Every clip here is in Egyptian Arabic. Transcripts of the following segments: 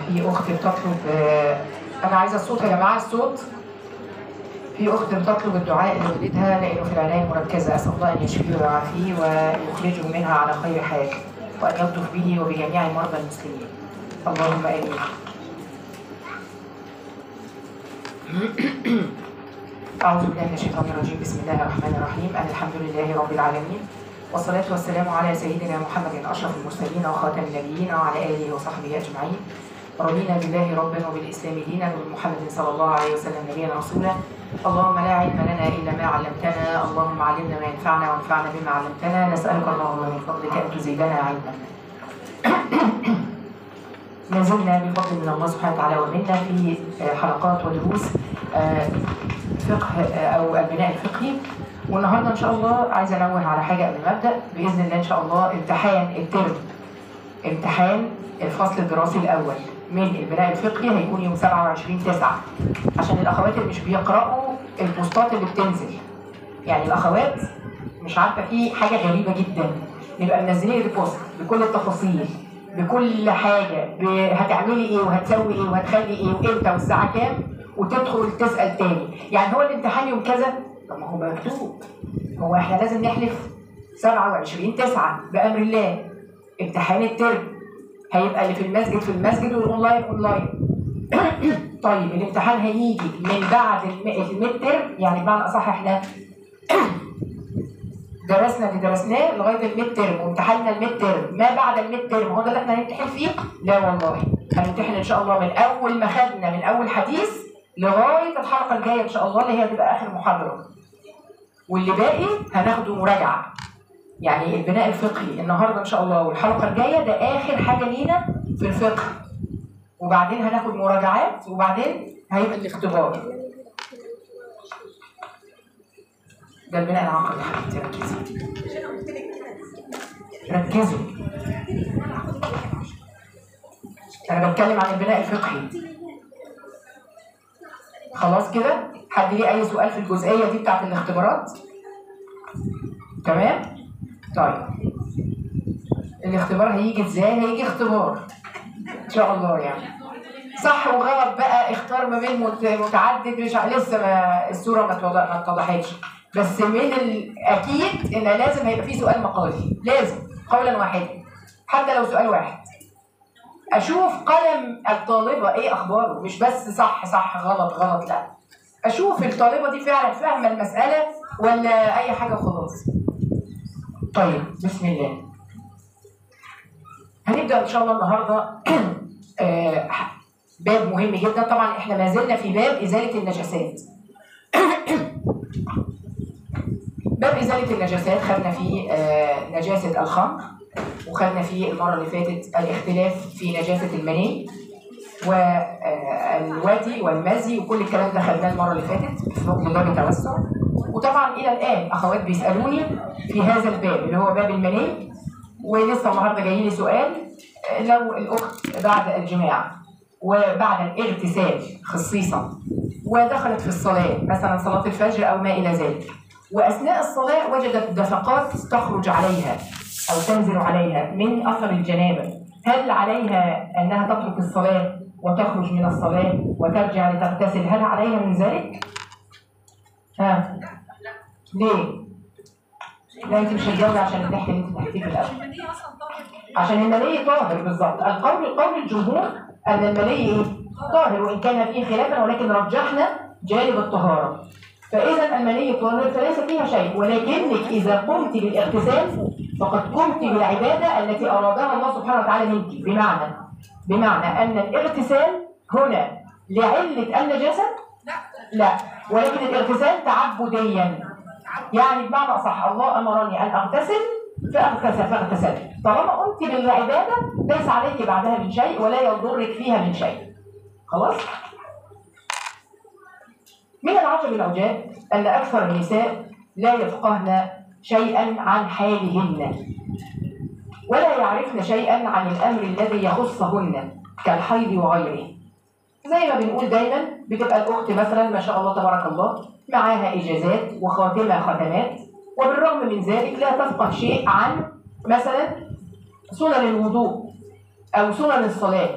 في اخت بتطلب آه، انا عايزه الصوت يا جماعه الصوت في اخت بتطلب الدعاء لوالدها لانه في العنايه المركزه اسال الله ان يشفيه ويعافيه ويخرجه منها على خير حال وان يلطف به وبجميع مرضى المسلمين اللهم امين أعوذ بالله من الشيطان الرجيم بسم الله الرحمن الرحيم أنا الحمد لله رب العالمين والصلاة والسلام على سيدنا محمد أشرف المرسلين وخاتم النبيين وعلى آله وصحبه أجمعين رضينا بالله ربا وبالإسلام دينا وبمحمد صلى الله عليه وسلم نبيا رسولا اللهم لا علم لنا إلا ما علمتنا اللهم علمنا ما ينفعنا وانفعنا بما علمتنا نسألك اللهم من فضلك أن تزيدنا علما ما زلنا بفضل من الله سبحانه وتعالى ومنا في حلقات ودروس آه، فقه آه، او البناء الفقهي والنهارده ان شاء الله عايزه انوه على حاجه قبل ما ابدا باذن الله ان شاء الله امتحان الترم امتحان الفصل الدراسي الاول من البناء الفقهي هيكون يوم 27 9 عشان الاخوات اللي مش بيقراوا البوستات اللي بتنزل يعني الاخوات مش عارفه في حاجه غريبه جدا نبقى منزلين البوست بكل التفاصيل بكل حاجه ب- هتعملي ايه وهتسوي ايه وهتخلي ايه وامتى والساعه كام وتدخل تسال تاني يعني هو الامتحان يوم كذا طب ما هو مكتوب هو احنا لازم نحلف 27 9 بامر الله امتحان الترم هيبقى اللي في المسجد في المسجد والاونلاين اونلاين طيب الامتحان هيجي من بعد الم- الميد ترم يعني بمعنى اصح احنا درسنا اللي درسناه لغايه الميد ترم وامتحنا الميد ترم ما بعد الميد ترم هو ده اللي احنا هنمتحن فيه؟ لا والله هنمتحن ان شاء الله من اول ما خدنا من اول حديث لغايه الحلقه الجايه ان شاء الله اللي هي هتبقى اخر محاضره واللي باقي هناخده مراجعه يعني البناء الفقهي النهارده ان شاء الله والحلقه الجايه ده اخر حاجه لينا في الفقه وبعدين هناخد مراجعات وبعدين هيبقى الاختبار ده البناء العقلي يا حبيبتي ركزي ركزوا انا بتكلم عن البناء الفقهي خلاص كده حد ليه اي سؤال في الجزئيه دي بتاعت الاختبارات تمام طيب الاختبار هيجي ازاي هيجي اختبار ان شاء الله يعني صح وغلط بقى اختار ما بين مت- متعدد مش ع- لسه ما الصوره ما اتوضح- ما اتضحتش بس من الاكيد ان لازم هيبقى في سؤال مقالي لازم قولا واحدا حتى لو سؤال واحد اشوف قلم الطالبه ايه اخباره مش بس صح صح غلط غلط لا اشوف الطالبه دي فعلا فاهمه المساله ولا اي حاجه وخلاص طيب بسم الله هنبدا ان شاء الله النهارده آه، باب مهم جدا طبعا احنا ما زلنا في باب ازاله النجاسات باب ازاله النجاسات خدنا فيه آه، نجاسه الخمر وخدنا فيه المره اللي فاتت الاختلاف في نجاسه المني والوادي والمزي وكل الكلام ده خدناه المره اللي فاتت في نقطه باب التوسع وطبعا الى الان اخوات بيسالوني في هذا الباب اللي هو باب المني ولسه النهارده جاي لي سؤال آه، لو الاخت بعد الجماع وبعد الاغتسال خصيصا ودخلت في الصلاه مثلا صلاه الفجر او ما الى ذلك واثناء الصلاه وجدت دفقات تخرج عليها او تنزل عليها من اثر الجنابه هل عليها انها تترك الصلاه وتخرج من الصلاه وترجع لتغتسل هل عليها من ذلك؟ ها ليه؟ لا انت مش هتجاوبي عشان الضحك اللي انت ضحكتيه في الاول عشان المني طاهر بالظبط القول قول الجمهور ان المني ايه؟ طاهر وان كان فيه خلافا ولكن رجحنا جانب الطهاره فاذا المني طاهر فليس فيها شيء ولكنك اذا قمت بالاغتسال فقد قمت بالعباده التي ارادها الله سبحانه وتعالى منك بمعنى بمعنى ان الاغتسال هنا لعله النجاسه لا ولكن الاغتسال تعبديا يعني بمعنى اصح الله امرني ان اغتسل فاغتسل فاغتسل طالما قمت بالعباده ليس عليك بعدها من شيء ولا يضرك فيها من شيء خلاص من العجب العجاب ان اكثر النساء لا يفقهن شيئا عن حالهن ولا يعرفن شيئا عن الامر الذي يخصهن كالحيض وغيره زي ما بنقول دايما بتبقى الاخت مثلا ما شاء الله تبارك الله معاها اجازات وخاتمه ختمات وبالرغم من ذلك لا تفقه شيء عن مثلا سنن الوضوء او سنن الصلاه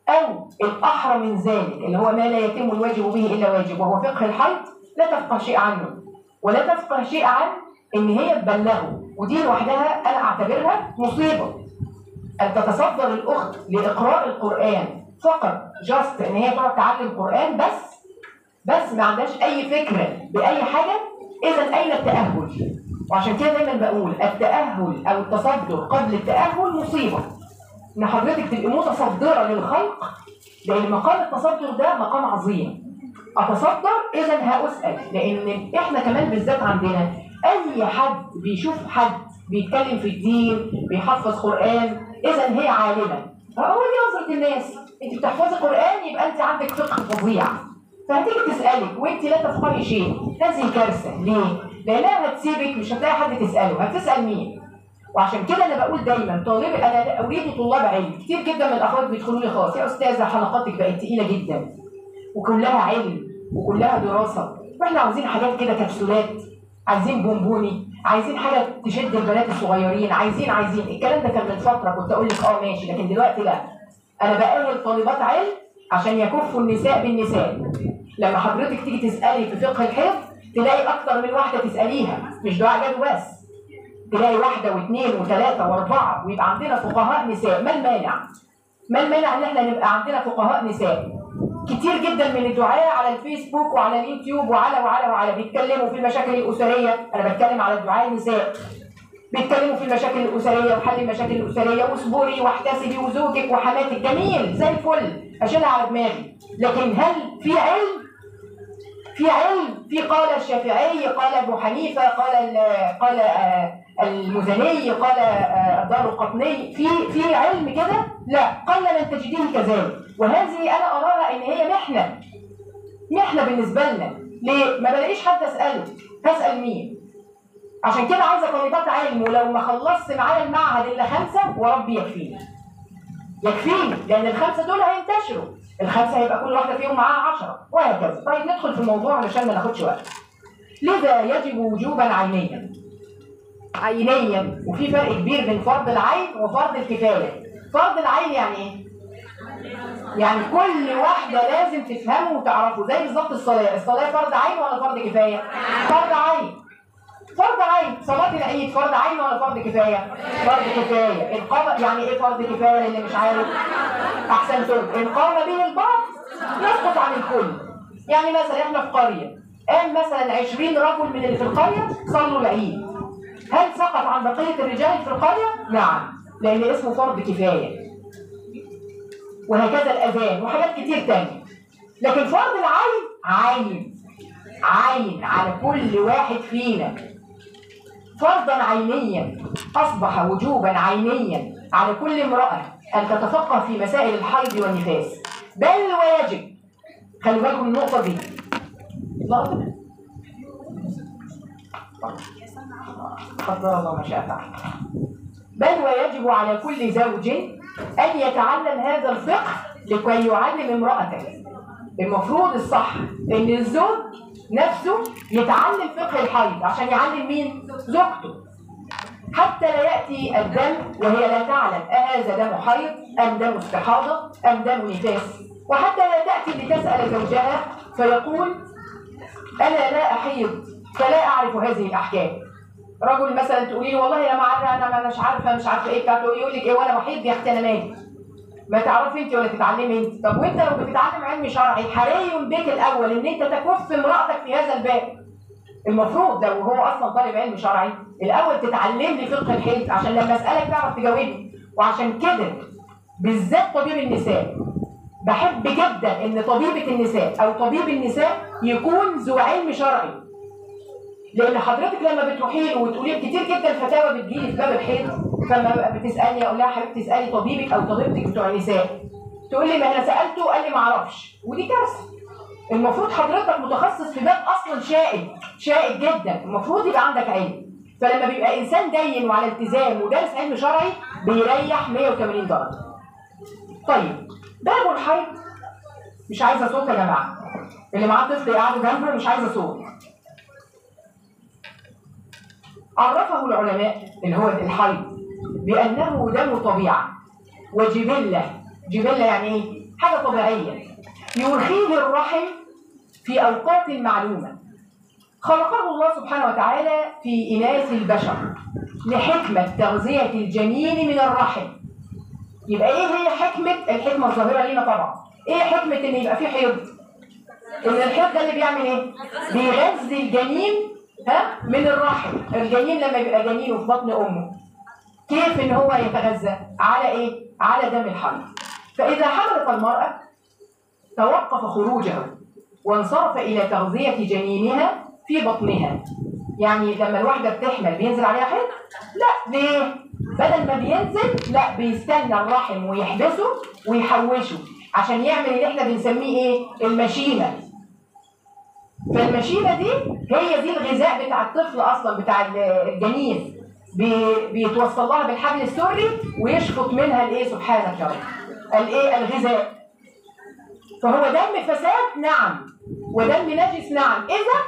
أو الأحرى من ذلك اللي هو ما لا يتم الواجب به إلا واجب وهو فقه الحيض لا تفقه شيء عنه ولا تفقه شيء عن إن هي تبلغه ودي لوحدها أنا أعتبرها مصيبة أن تتصدر الأخت لإقراء القرآن فقط جاست إن هي تقعد تعلم القرآن بس بس ما عندهاش أي فكرة بأي حاجة إذا أين التأهل؟ وعشان كده دايما بقول التأهل أو التصدر قبل التأهل مصيبة إن حضرتك تبقي متصدرة للخلق لأن مقام التصدر ده مقام عظيم أتصدر إذا هأسأل لأن إحنا كمان بالذات عندنا أي حد بيشوف حد بيتكلم في الدين بيحفظ قرآن إذا هي عالمة فهو دي نظرة الناس أنت بتحفظي قرآن يبقى أنت عندك فقه فظيع فهتيجي تسألك وأنت لا تفقهي شيء هذه كارثة ليه؟ لأنها هتسيبك مش هتلاقي حد تسأله هتسأل مين؟ وعشان كده انا بقول دايما طالب انا اريد طلاب علم كتير جدا من الاخوات بيدخلوا لي خلاص يا استاذه حلقاتك بقت تقيله جدا وكلها علم وكلها دراسه واحنا عاوزين حاجات كده كبسولات عايزين بونبوني عايزين حاجه تشد البنات الصغيرين عايزين عايزين الكلام ده كان من فتره كنت اقول لك اه ماشي لكن دلوقتي لا انا بقابل طالبات علم عشان يكفوا النساء بالنساء لما حضرتك تيجي تسالي في فقه الحفظ تلاقي اكتر من واحده تساليها مش دعاء جد بس تلاقي واحدة واثنين وثلاثة واربعة ويبقى عندنا فقهاء نساء ما المانع؟ ما المانع ان احنا نبقى عندنا فقهاء نساء؟ كتير جدا من الدعاة على الفيسبوك وعلى اليوتيوب وعلى وعلى وعلى بيتكلموا في المشاكل الأسرية أنا بتكلم على الدعاة النساء بيتكلموا في المشاكل الأسرية وحل المشاكل الأسرية واصبري واحتسبي وزوجك وحماتك جميل زي الفل أشيلها على دماغي لكن هل في علم في علم في قال الشافعي قال ابو حنيفه قال قال المزني قال الدار القطني في في علم كده لا قل من تجديه كذلك وهذه انا اراها ان هي محنه محنه بالنسبه لنا ليه ما بلاقيش حد اساله هسال مين عشان كده عايزه طالبات علم ولو ما خلصت معايا المعهد الا خمسه وربي يكفيني يكفيني لان الخمسه دول هينتشروا الخمسه هيبقى كل واحده فيهم معاها 10 وهكذا طيب ندخل في الموضوع علشان ما ناخدش وقت لذا يجب وجوبا عينيا عينيا وفي فرق كبير بين فرض العين وفرض الكفايه فرض العين يعني ايه يعني كل واحدة لازم تفهمه وتعرفه زي بالظبط الصلاة الصلاة فرض عين ولا فرض كفاية فرض عين فرض عين صلاة العيد فرض عين ولا فرض كفاية فرض كفاية القامة يعني ايه فرض كفاية اللي مش عارف احسن فرض القام به البعض يسقط عن الكل يعني مثلا احنا في قرية قام مثلا 20 رجل من اللي في القرية صلوا العيد هل سقط عن بقية الرجال في القرية؟ نعم لأن اسمه فرض كفاية وهكذا الأذان وحاجات كتير تانية لكن فرض العين عين عين على كل واحد فينا فرضا عينيا أصبح وجوبا عينيا على كل امرأة أن تتفقه في مسائل الحيض والنفاس بل ويجب خلي بالكم من النقطة دي لقطة قدر الله ما شاء فعل بل ويجب على كل زوج أن يتعلم هذا الفقه لكي يعلم امرأته المفروض الصح ان الزوج نفسه يتعلم فقه الحيض عشان يعلم مين زوجته حتى لا يأتي الدم وهي لا تعلم أهذا دم حيض أم دم استحاضة أم دم نفاس وحتى لا تأتي لتسأل زوجها فيقول أنا لا أحيض فلا أعرف هذه الأحكام رجل مثلا تقولي له والله انا ما عارفه انا مش عارفه مش عارفه ايه بتاعته يقول لك ايه وانا بحيض يا اختي انا مالي ما تعرفي انت ولا تتعلمي انت طب وانت لو بتتعلم علم شرعي حري بك الاول ان انت تكف امراتك في هذا الباب المفروض لو هو اصلا طالب علم شرعي الاول تتعلم لي فقه الحيض عشان لما اسالك تعرف تجاوبني وعشان كده بالذات طبيب النساء بحب جدا ان طبيبه النساء او طبيب النساء يكون ذو علم شرعي لان حضرتك لما بتروحي له وتقولي كتير جدا فتاوى بتجيلي في باب الحيض فما بتسالني اقول لها حضرتك تسالي طبيبك او طبيبتك بتوع النساء تقول لي ما انا سالته قال لي ما اعرفش ودي كارثه المفروض حضرتك متخصص في باب اصلا شائك شائك جدا المفروض يبقى عندك علم فلما بيبقى انسان دين وعلى التزام ودارس علم شرعي بيريح 180 درجه طيب باب الحيض مش عايزه صوت يا جماعه اللي معاه طفل يقعدوا جنبه مش عايزه صوت عرفه العلماء اللي هو الحيض بأنه دم طبيعة وجبلة جبلة يعني ايه حاجة طبيعية يرخيه الرحم في أوقات معلومة خلقه الله سبحانه وتعالى في إناث البشر لحكمة تغذية الجنين من الرحم يبقى ايه هي حكمة الحكمة الظاهرة لينا طبعا ايه حكمة ان يبقى في حيض ان الحيض ده اللي بيعمل ايه بيغذي الجنين ها من الرحم الجنين لما بيبقى جنينه في بطن امه كيف ان هو يتغذى على ايه على دم الحمل فاذا حملت المرأة توقف خروجه وانصرف الى تغذية جنينها في بطنها يعني لما الواحدة بتحمل بينزل عليها حيض لا ليه بدل ما بينزل لا بيستنى الرحم ويحبسه ويحوشه عشان يعمل اللي احنا بنسميه ايه المشيمة فالمشيمة دي هي دي الغذاء بتاع الطفل اصلا بتاع الجنين بي- بيتوصل لها بالحبل السري ويشفط منها الايه سبحانك يا رب الايه الغذاء فهو دم فساد نعم ودم نجس نعم اذا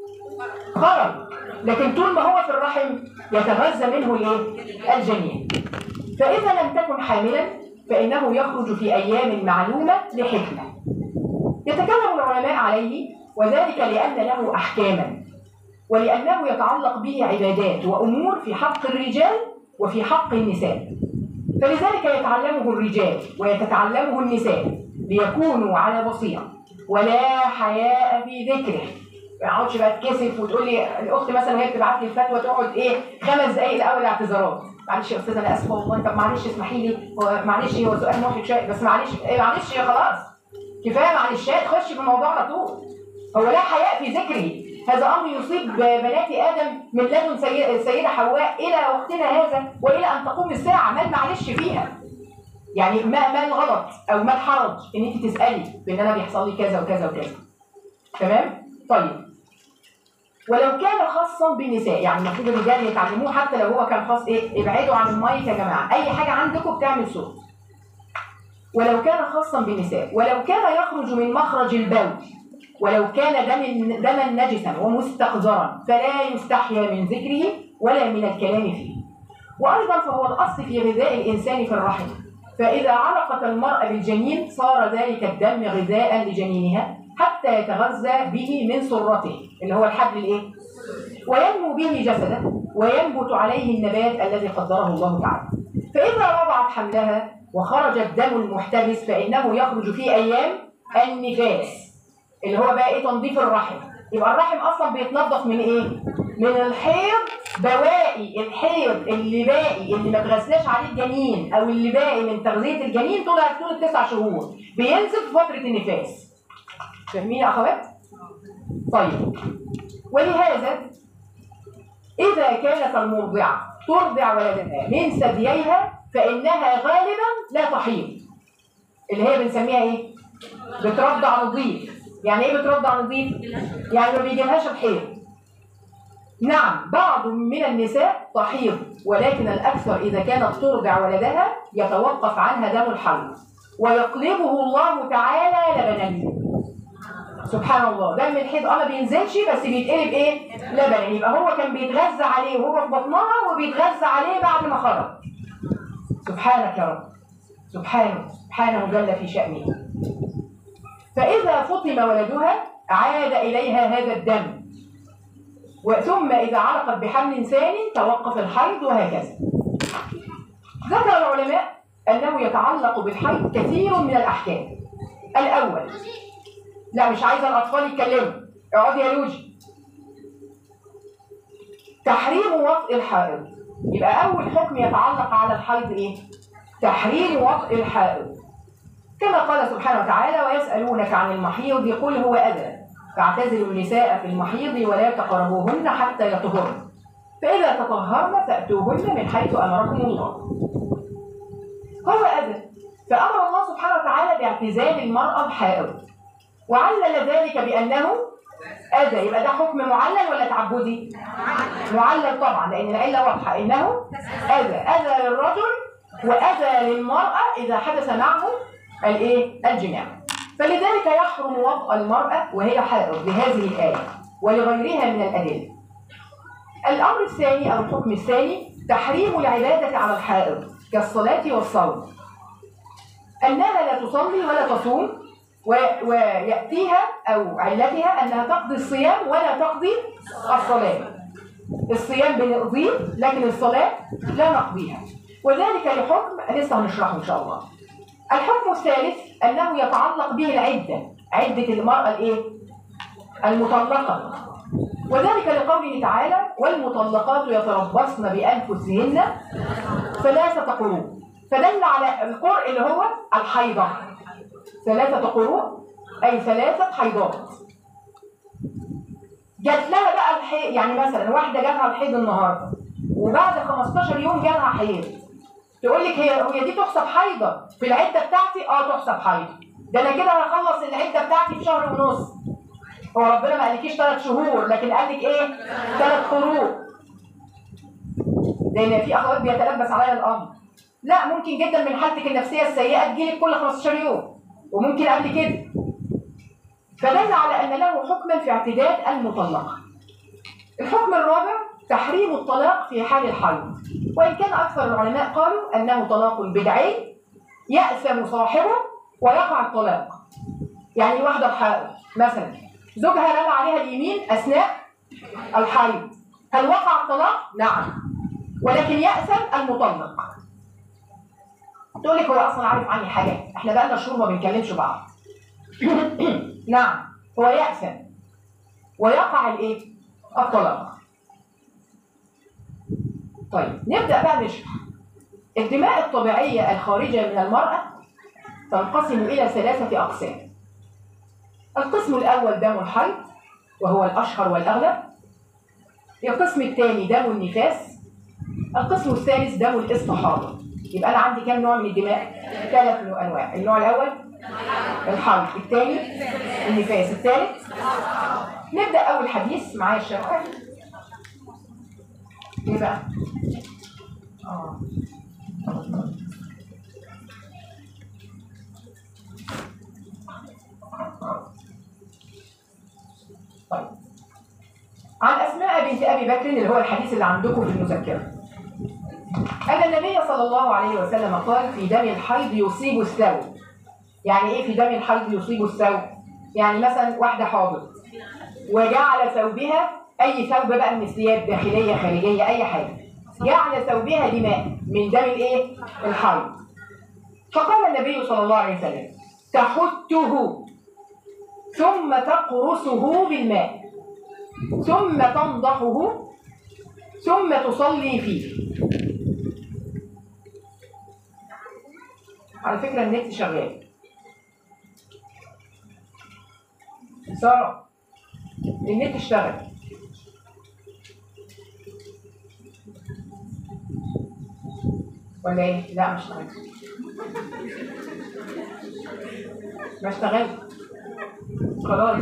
خرج لكن طول ما هو في الرحم يتغذى منه الايه الجنين فاذا لم تكن حاملا فانه يخرج في ايام معلومه لحكمه يتكلم العلماء عليه وذلك لان له احكاما ولانه يتعلق به عبادات وامور في حق الرجال وفي حق النساء فلذلك يتعلمه الرجال ويتتعلمه النساء ليكونوا على بصيره ولا حياء في ذكره ما اقعدش بقى اتكسف وتقول لي الاخت مثلا وهي بتبعت لي الفتوى تقعد ايه خمس دقائق الاول اعتذارات معلش يا استاذه انا اسفه والله طب معلش اسمحي لي هو معلش هو سؤال محرج شويه بس معلش ايه معلش يا خلاص كفايه معلشات خش في الموضوع على طول هو لا حياء في ذكره هذا امر يصيب بنات ادم من لدن سي- السيده حواء الى وقتنا هذا والى ان تقوم الساعه ما معلش فيها يعني ما ما الغلط او ما الحرج ان انت تسالي بان انا بيحصل لي كذا وكذا وكذا تمام طيب ولو كان خاصا بالنساء يعني المفروض الرجال يتعلموه حتى لو هو كان خاص ايه ابعدوا عن المايك يا جماعه اي حاجه عندكم بتعمل صوت ولو كان خاصا بالنساء ولو كان يخرج من مخرج البول ولو كان دم دما نجسا ومستقذرا فلا يستحيا من ذكره ولا من الكلام فيه وايضا فهو الاصل في غذاء الانسان في الرحم فاذا علقت المراه بالجنين صار ذلك الدم غذاء لجنينها حتى يتغذى به من سرته اللي هو الحبل الايه وينمو به جسده وينبت عليه النبات الذي قدره الله تعالى فاذا وضعت حملها وخرج الدم المحتبس فانه يخرج في ايام النفاس اللي هو بقى ايه تنظيف الرحم يبقى الرحم اصلا بيتنظف من ايه من الحيض بواقي الحيض اللي باقي اللي ما اتغسلاش عليه الجنين او اللي باقي من تغذيه الجنين طول طول التسع شهور بينزل في فتره النفاس فاهمين يا اخوات طيب ولهذا اذا كانت المرضعه ترضع ولدها من ثدييها فانها غالبا لا تحيض اللي هي بنسميها ايه بترضع نظيف يعني ايه بترضع نظيف يعني ما بيجيلهاش الحيض نعم بعض من النساء تحيض ولكن الأكثر إذا كانت ترضع ولدها يتوقف عنها دم الحيض ويقلبه الله تعالى لبنا سبحان الله دم الحيض اه ما بينزلش بس بيتقلب ايه لبنا يبقى هو كان بيتغذى عليه وهو في بطنها وبيتغذى عليه بعد ما خرج سبحانك يا رب سبحانه سبحانه جل في شأنه فإذا فطم ولدها عاد إليها هذا الدم ثم إذا علقت بحمل ثاني توقف الحيض وهكذا ذكر العلماء أنه يتعلق بالحيض كثير من الأحكام الأول لا مش عايزة الأطفال يتكلموا اقعدي يا لوجي تحريم وطء الحائض يبقى أول حكم يتعلق على الحيض إيه؟ تحريم وطء الحائض كما قال سبحانه وتعالى ويسألونك عن المحيض يقول هو أذى فاعتزلوا النساء في المحيض ولا تقربوهن حتى يطهرن فإذا تطهرن فأتوهن من حيث أمركم الله هو أذى فأمر الله سبحانه وتعالى باعتزال المرأة بحائض وعلل ذلك بأنه أذى يبقى ده حكم معلل ولا تعبدي؟ معلل طبعا لأن العلة واضحة إنه أذى أذى للرجل وأذى للمرأة إذا حدث معه الايه الجماع فلذلك يحرم وطء المرأة وهي حائض بهذه الآية ولغيرها من الأدلة الأمر الثاني أو الحكم الثاني تحريم العبادة على الحائض كالصلاة والصوم أنها لا تصلي ولا تصوم و- ويأتيها أو علتها أنها تقضي الصيام ولا تقضي الصلاة الصيام بنقضيه لكن الصلاة لا نقضيها وذلك لحكم لسه هنشرحه إن شاء الله الحكم الثالث أنه يتعلق به العدة عدة المرأة الإيه؟ المطلقة وذلك لقوله تعالى والمطلقات يتربصن بأنفسهن ثلاثة قروء فدل على القرء اللي هو الحيضة ثلاثة قروء أي ثلاثة حيضات جات لها بقى الحيض يعني مثلا واحدة جاتها الحيض النهاردة وبعد 15 يوم جالها حيض تقول لك هي هي دي تحسب حيضة في العدة بتاعتي اه تحسب حيضة ده انا كده هخلص العدة بتاعتي في شهر ونص هو ربنا ما قالكيش ثلاث شهور لكن قال لك ايه ثلاث قروء لان في اخوات بيتلبس عليا الامر لا ممكن جدا من حالتك النفسيه السيئه تجيلك كل 15 يوم وممكن قبل كده فدل على ان له حكما في اعتداد المطلقه الحكم الرابع تحريم الطلاق في حال الحيض وان كان اكثر العلماء قالوا انه طلاق بدعي ياثم صاحبه ويقع الطلاق يعني الواحده الحائض مثلا زوجها رمى عليها اليمين اثناء الحيض هل وقع الطلاق؟ نعم ولكن يأثم المطلق تقول لك هو اصلا عارف عني حاجه احنا بقالنا شهور ما بنكلمش بعض نعم هو يأثم ويقع الايه الطلاق طيب نبدا بقى نشرح الدماء الطبيعيه الخارجه من المراه تنقسم الى ثلاثه اقسام القسم الاول دم الحيض وهو الاشهر والاغلب القسم الثاني دم النفاس القسم الثالث دم الاستحاضه يبقى انا عندي كام نوع من الدماء ثلاث انواع النوع الاول الحيض الثاني النفاس الثالث نبدا اول حديث معايا الشرح ايه بقى اه طيب عن اسماء بنت ابي بكر اللي هو الحديث اللي عندكم في المذكره أن النبي صلى الله عليه وسلم قال في دم الحيض يصيب الثوب يعني إيه في دم الحيض يصيب الثوب؟ يعني مثلا واحدة حاضر وجعل ثوبها أي ثوب بقى من الثياب داخلية خارجية أي حاجة جعل ثوبها دماء من دم الإيه؟ الحيض فقال النبي صلى الله عليه وسلم تحته ثم تقرصه بالماء ثم تنضحه ثم تصلي فيه على فكرة النت شغال سارة النت اشتغل ولا ايه؟ لا مش اشتغل ما اشتغل خلاص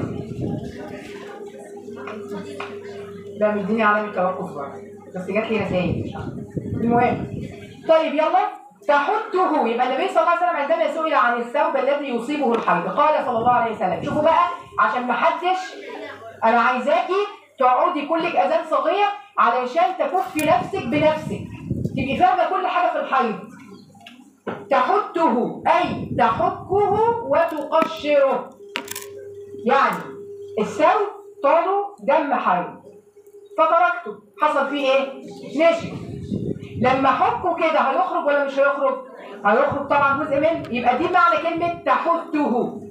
لا مديني علامة توقف بقى بس جات لي رسائل مش عارفة. المهم طيب يلا تحته يبقى النبي صلى الله عليه وسلم عندما سئل عن الثوب الذي يصيبه الحيض قال صلى الله عليه وسلم شوفوا بقى عشان ما حدش انا عايزاكي تقعدي كلك اذان صغير علشان تكفي نفسك بنفسك تبقي فاهمه كل حاجه في الحيض تحته اي تحكه وتقشره يعني الثوب طاله دم حيض فتركته حصل فيه ايه نشف لما حكه كده هيخرج ولا مش هيخرج هيخرج طبعا جزء منه يبقى دي معنى كلمه تحته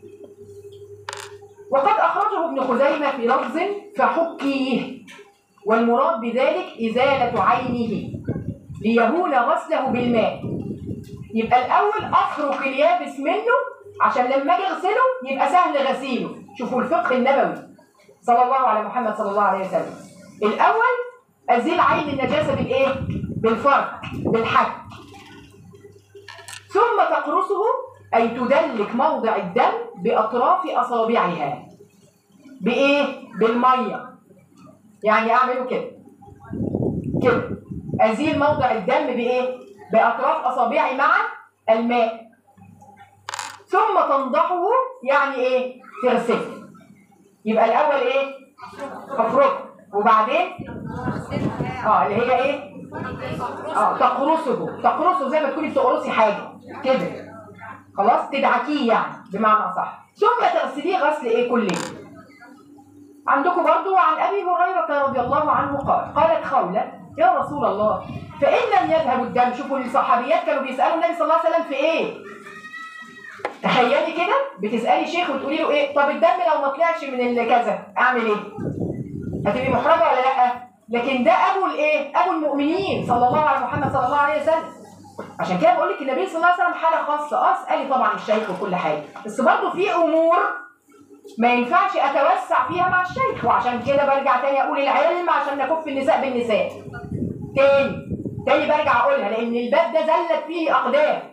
وقد اخرجه ابن خزيمه في لفظ فحكيه والمراد بذلك ازاله عينه ليهون غسله بالماء يبقى الاول افرك اليابس منه عشان لما اجي اغسله يبقى سهل غسيله شوفوا الفقه النبوي صلى الله على محمد صلى الله عليه وسلم الاول ازيل عين النجاسه بالايه بالفرك بالحك ثم تقرصه اي تدلك موضع الدم باطراف اصابعها بايه بالميه يعني اعمله كده كده ازيل موضع الدم بايه باطراف اصابعي مع الماء ثم تنضحه يعني ايه تغسله يبقى الاول ايه افرك وبعدين اه اللي هي ايه اه تقرصه تقرصه زي ما تكوني بتقرصي حاجه كده خلاص تدعكيه يعني بمعنى صح ثم تغسليه غسل ايه كلي عندكم برضو عن ابي هريره رضي الله عنه قال قالت خوله يا رسول الله فان لم يذهب الدم شوفوا الصحابيات كانوا بيسالوا النبي صلى الله عليه وسلم في ايه تخيلي كده بتسالي شيخ وتقولي له ايه طب الدم لو ما طلعش من اللي كذا اعمل ايه هتبقي محرجه ولا لا لكن ده ابو الايه ابو المؤمنين صلى الله على محمد صلى الله عليه وسلم عشان كده بقول لك النبي صلى الله عليه وسلم حاله خاصه اه اسالي طبعا الشيخ وكل حاجه بس برضه في امور ما ينفعش اتوسع فيها مع الشيخ وعشان كده برجع تاني اقول العلم عشان نكف النساء بالنساء تاني تاني برجع اقولها لان الباب ده زلت فيه اقدام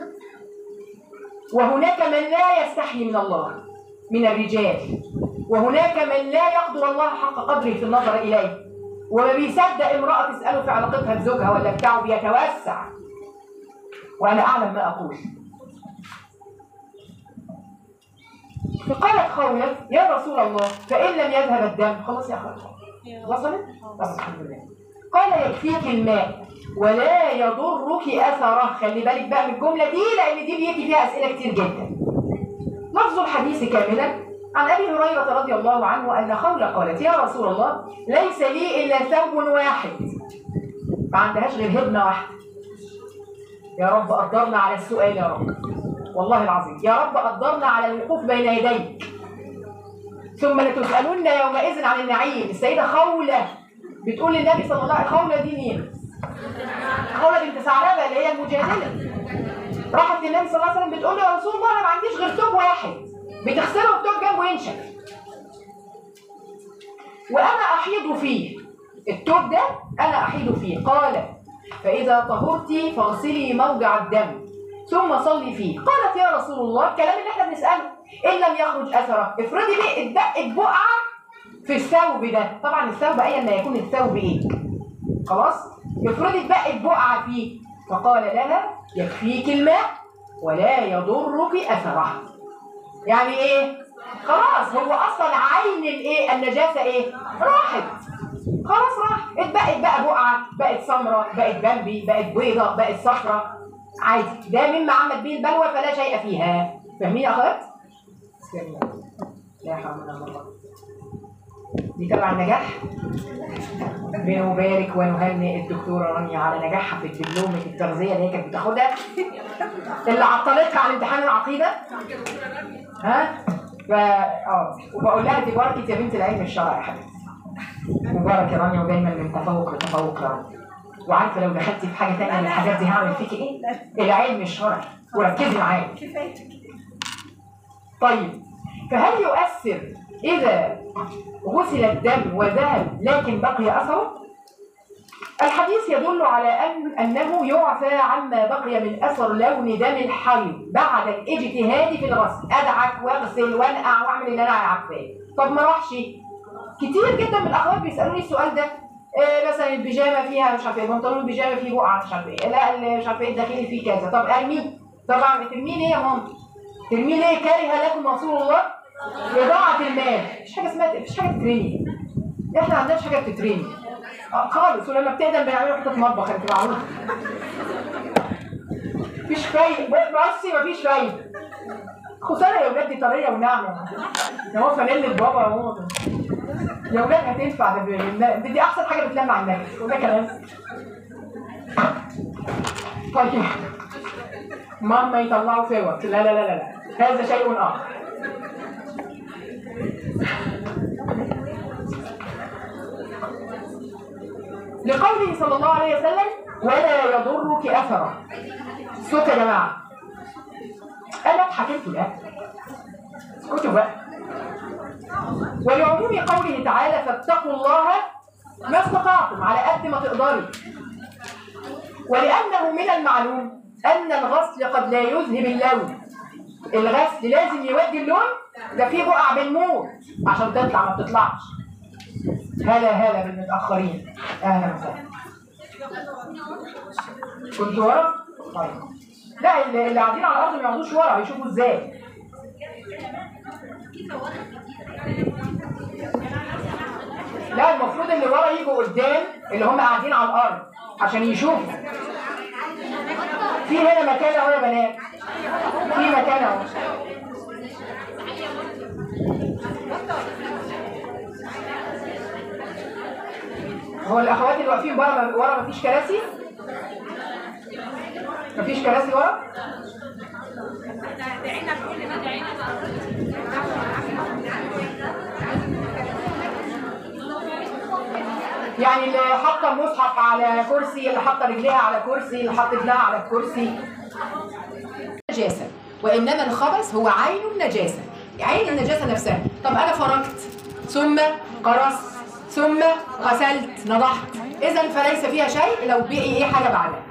وهناك من لا يستحي من الله من الرجال وهناك من لا يقدر الله حق قدره في النظر اليه وما بيصدق امراه تساله في علاقتها بزوجها ولا بتاعه بيتوسع وانا اعلم ما اقول فقالت خولة يا رسول الله فإن لم يذهب الدم خلاص يا أخوة وصلت؟ طب الحمد لله قال يكفيك الماء ولا يضرك أثره خلي بالك بقى من الجملة دي لأن دي بيجي فيها أسئلة كتير جدا لفظ الحديث كاملا عن أبي هريرة رضي الله عنه أن خولة قالت يا رسول الله ليس لي إلا ثوب واحد ما عندهاش غير هبنة واحدة يا رب قدرنا على السؤال يا رب والله العظيم يا رب قدرنا على الوقوف بين يديك ثم لتسألن يومئذ عن النعيم السيدة خولة بتقول للنبي صلى الله عليه وسلم خولة دي مين؟ خولة بنت ثعلبة اللي هي المجادلة راحت للنبي صلى الله عليه وسلم بتقول له يا رسول الله انا ما عنديش غير ثوب واحد بتغسله والثوب جنبه ينشف وانا احيض فيه الثوب ده انا احيض فيه قال فاذا طهرت فاغسلي موضع الدم ثم صلي فيه قالت يا رسول الله الكلام اللي احنا بنساله ان لم يخرج اثره افرضي لي اتدقت بقعه في الثوب ده طبعا الثوب ايا ما يكون الثوب ايه خلاص افرضي اتبقت بقعه فيه فقال لها يكفيك الماء ولا يضرك اثره يعني ايه خلاص هو اصلا عين الايه النجاسه ايه راحت خلاص راح اتبقت بقى بقعه بقت سمراء بقت بامبي بقت بيضه بقت صفراء عادي ده مما عمت به البلوى فلا شيء فيها فاهمين يا اخوات بسم الله لا حول ولا قوه دي تبع النجاح بنبارك ونهنئ الدكتوره رانيا على نجاحها في الدبلومه التغذيه اللي هي كانت بتاخدها اللي عطلتها عن امتحان العقيده ها ف اه وبقول لها تباركي يا بنت العلم الشرعي يا حبيبتي مبارك يا رانيا ودايما من تفوق لتفوق يا رب وعارفه لو دخلتي في حاجه ثانيه من الحاجات دي هعمل فيكي ايه؟ العلم الشرعي وركزي معايا طيب فهل يؤثر اذا غسل الدم وذهب لكن بقي اثره؟ الحديث يدل على أن أنه يعفى عما بقي من أثر لون دم الحيض بعد الاجتهاد في الغسل أدعك واغسل وانقع واعمل اللي أنا عارفاه طب ما راحش كتير جدا من الأخوات بيسألوني السؤال ده إيه مثلا البيجامه فيها مش عارف ايه بنطلون البيجامه فيه بقعه مش عارف ايه لا اللي مش عارف ايه الداخلي فيه كذا طب ارميه طبعا ترميه ليه يا ماما؟ ترميه ليه كره لكم رسول الله اضاعه المال مفيش حاجه اسمها مفيش حاجه تترمي احنا ما عندناش حاجه بتترمي آه خالص ولما بتقدم بنعمله حته مطبخ انت معروف مفيش فايده بصي مفيش فايده خساره يا ولاد دي طريه وناعمه ده هو فانيل بابا هو يا ولاد هتنفع ده ب- دي, دي احسن حاجه بتلم على النفس وده كلام طيب ماما يطلعوا فوت لا لا لا لا لا هذا شيء اخر لقوله صلى الله عليه وسلم ولا يضرك اثره صوت يا جماعه انا اتحكمت بقى اسكتوا بقى ولعموم قوله تعالى فاتقوا الله ما استطعتم على قد ما تقدروا ولأنه من المعلوم أن الغسل قد لا يذهب اللون الغسل لازم يودي اللون ده فيه بقع بنموت عشان تطلع ما بتطلعش هلا هلا بالمتأخرين أهلا وسهلا كنت ورا؟ طيب لا اللي اللي قاعدين على الأرض ما يقعدوش ورا بيشوفوا ازاي لا المفروض اللي ورا يجوا قدام اللي هم قاعدين على الارض عشان يشوفوا في هنا مكان اهو يا بنات في مكان اهو هو الاخوات اللي واقفين ورا ورا مفيش كراسي مفيش كراسي ورا يعني اللي حاطه المصحف على كرسي اللي حاطه رجليها على كرسي اللي حاطه رجلها على الكرسي نجاسه وانما الخبث هو عين النجاسه عين النجاسه نفسها طب انا فركت ثم قرصت ثم غسلت نضحت اذا فليس فيها شيء لو بقي ايه حاجه بعدها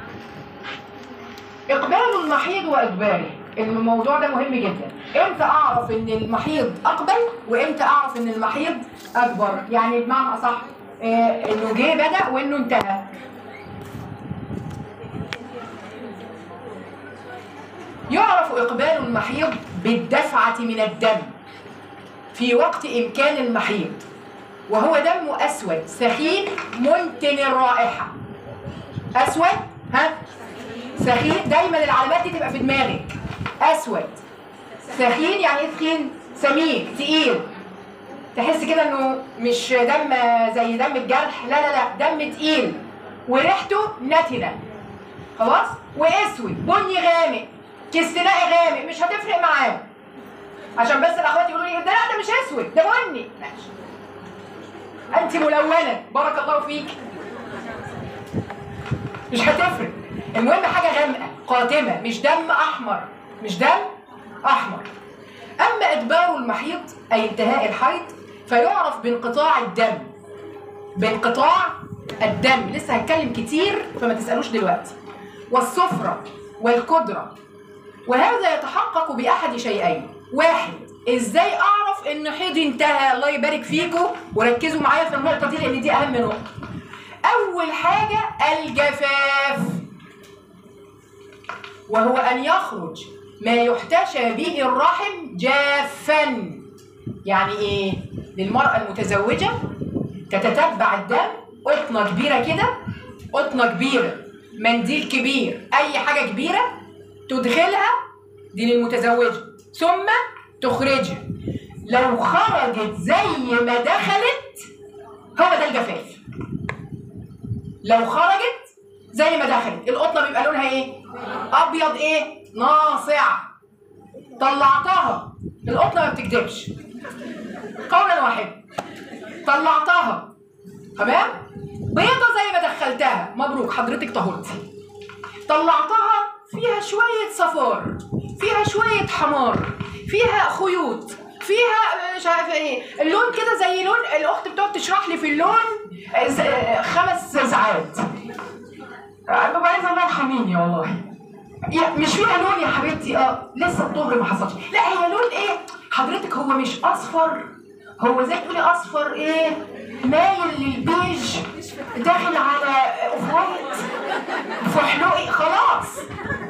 اقبال المحيض واجباره الموضوع ده مهم جدا امتى اعرف ان المحيض اقبل وامتى اعرف ان المحيض اكبر يعني بمعنى اصح آه، انه جه بدا وانه انتهى يعرف اقبال المحيض بالدفعه من الدم في وقت امكان المحيض وهو دم اسود سخين منتن الرائحه اسود ها سخين دايما العلامات دي تبقى في دماغك اسود سخين يعني ايه سخين سميك تقيل تحس كده انه مش دم زي دم الجرح لا لا لا دم تقيل وريحته نتنه خلاص واسود بني غامق كستنائي غامق مش هتفرق معاه عشان بس الاخوات يقولوا لي ده لا ده مش اسود ده بني ماشي انت ملونه بارك الله فيك مش هتفرق المهم حاجه غامقه قاتمه مش دم احمر مش دم احمر اما ادبار المحيض اي انتهاء الحيض فيعرف بانقطاع الدم بانقطاع الدم لسه هتكلم كتير فما تسالوش دلوقتي والصفرة والقدرة وهذا يتحقق بأحد شيئين واحد ازاي اعرف ان حيضي انتهى الله يبارك فيكم وركزوا معايا في النقطة دي لان دي اهم نقطة اول حاجة الجفاف وهو ان يخرج ما يحتشى به الرحم جافا يعني ايه للمرأة المتزوجة تتتبع الدم قطنة كبيرة كده قطنة كبيرة منديل كبير أي حاجة كبيرة تدخلها دي للمتزوجة ثم تخرجها لو خرجت زي ما دخلت هو ده الجفاف لو خرجت زي ما دخلت القطنة بيبقى لونها ايه؟ أبيض ايه؟ ناصع طلعتها القطنة ما بتكدبش قولا واحدا طلعتها تمام بيضة زي ما دخلتها مبروك حضرتك طهرتي طلعتها فيها شوية صفار فيها شوية حمار فيها خيوط فيها مش عارفه ايه اللون كده زي لون الاخت بتقعد تشرح لي في اللون ز- خمس ساعات انا ببقى عايزه الله يرحميني والله يا مش فيها لون يا حبيبتي اه لسه الطهر ما حصلش لا هي لون ايه حضرتك هو مش اصفر هو زي تقولي اصفر ايه مايل للبيج داخل على اوف وايت فحلوقي خلاص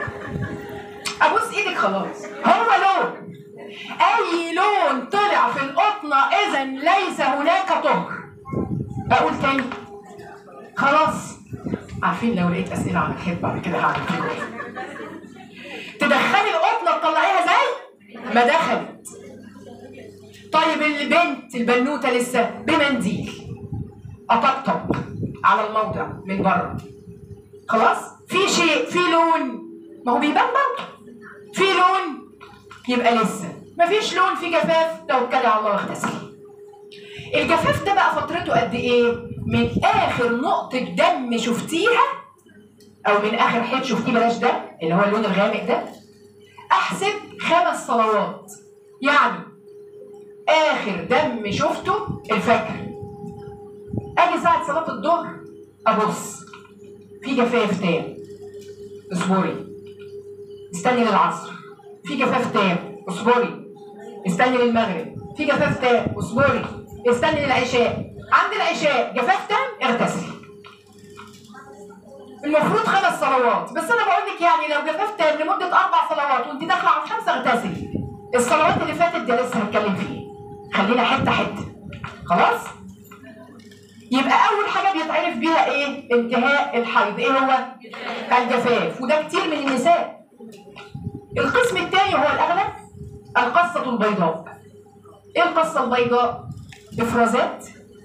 ابوس ايدك خلاص هو لون اي لون طلع في القطنه اذا ليس هناك طهر اقول تاني خلاص عارفين لو لقيت اسئله عن الحب بعد كده هعمل فيكم ايه تدخلي القطنه تطلعيها زي ما دخلت طيب البنت البنوته لسه بمنديل اطبطب على الموضع من بره خلاص في شيء في لون ما هو بيبان برضه في لون يبقى لسه مفيش لون في جفاف توكلي على الله واغتسلي الجفاف ده بقى فترته قد ايه من اخر نقطه دم شفتيها او من اخر حيط شفتيه بلاش ده اللي هو اللون الغامق ده احسب خمس صلوات يعني اخر دم شفته الفجر اجي ساعه صلاه الظهر ابص في جفاف تام اصبري استني للعصر في جفاف تام اصبري استني للمغرب في جفاف تام اصبري استني للعشاء عند العشاء جفاف تام اغتسلي المفروض خمس صلوات بس انا بقول لك يعني لو جفاف تام لمده اربع صلوات وانت داخله على الخمسه اغتسلي الصلوات اللي فاتت دي لسه هتكلم فيها خلينا حته حته خلاص يبقى اول حاجه بيتعرف بيها ايه انتهاء الحيض ايه هو الجفاف وده كتير من النساء القسم الثاني هو الاغلب القصه البيضاء ايه القصه البيضاء افرازات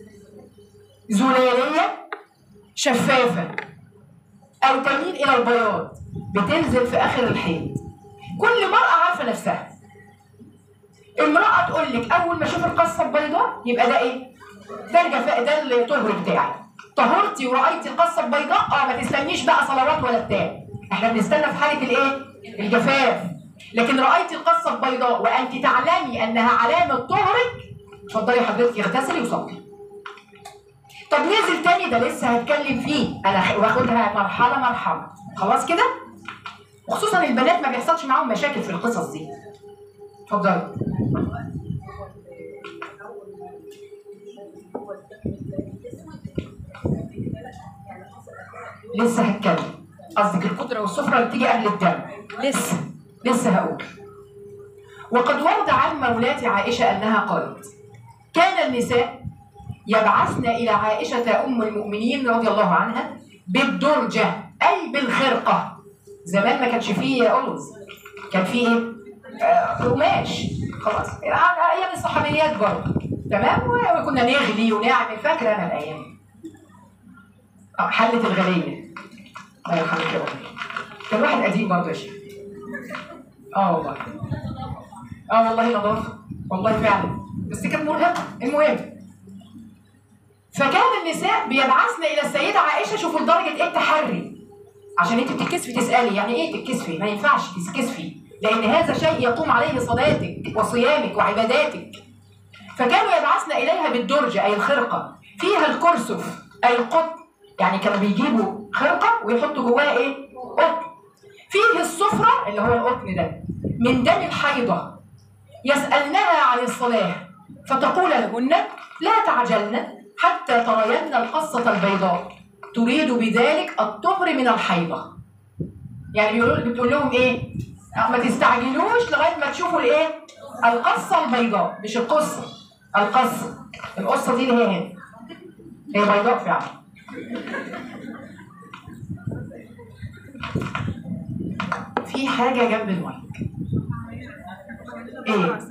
زلاليه شفافه او تميل الى البياض بتنزل في اخر الحيض كل مرأة عارفة نفسها المرأة تقول لك أول ما أشوف القصة البيضاء يبقى ده إيه؟ ده الجفاء ده الطهر بتاعي طهرتي ورأيتي القصة البيضاء اه ما تستنيش بقى صلوات ولا بتاع احنا بنستنى في حالة الايه؟ الجفاف لكن رأيتي القصة البيضاء وأنت تعلمي أنها علامة طهرك اتفضلي حضرتك اغتسلي وصلي طب نزل تاني ده لسه هتكلم فيه انا واخدها مرحله مرحله خلاص كده وخصوصا البنات ما بيحصلش معاهم مشاكل في القصص دي اتفضلي لسه هتكلم قصدك القدره والسفره اللي بتيجي قبل الدم لسه لسه هقول وقد ورد عن مولاة عائشة أنها قالت كان النساء يبعثن إلى عائشة أم المؤمنين رضي الله عنها بالدرجة أي بالخرقة زمان ما كانش فيه أرز كان فيه إيه؟ آه، قماش خلاص يعني أيام الصحابيات برضه تمام وكنا نغلي ونعمل فاكرة أنا الأيام دي. آه، حلة الغلية الله يرحمك يا أمي كان واحد قديم برضه يا شيخ اه والله اه والله نظافة والله فعلا بس دي كانت مرهقة المهم فكان النساء بيبعثن الى السيده عائشه شوفوا لدرجه ايه التحري عشان انت بتتكسفي تسالي يعني ايه تتكسفي ما ينفعش تتكسفي لان هذا شيء يقوم عليه صلاتك وصيامك وعباداتك فكانوا يبعثن اليها بالدرجه اي الخرقه فيها الكرسف اي القطن يعني كانوا بيجيبوا خرقه ويحطوا جواها ايه قطن فيه الصفرة اللي هو القطن ده من دم الحيضة يسألنها عن الصلاة فتقول لهن لا تعجلن حتى ترين القصة البيضاء تريد بذلك الطهر من الحيضة يعني بيقولوا بتقول لهم ايه آه، ما تستعجلوش لغاية ما تشوفوا الايه القصة البيضاء مش القصة القصة القصة دي اللي هي هنا هي بيضاء فعلا في حاجة جنب المايك ايه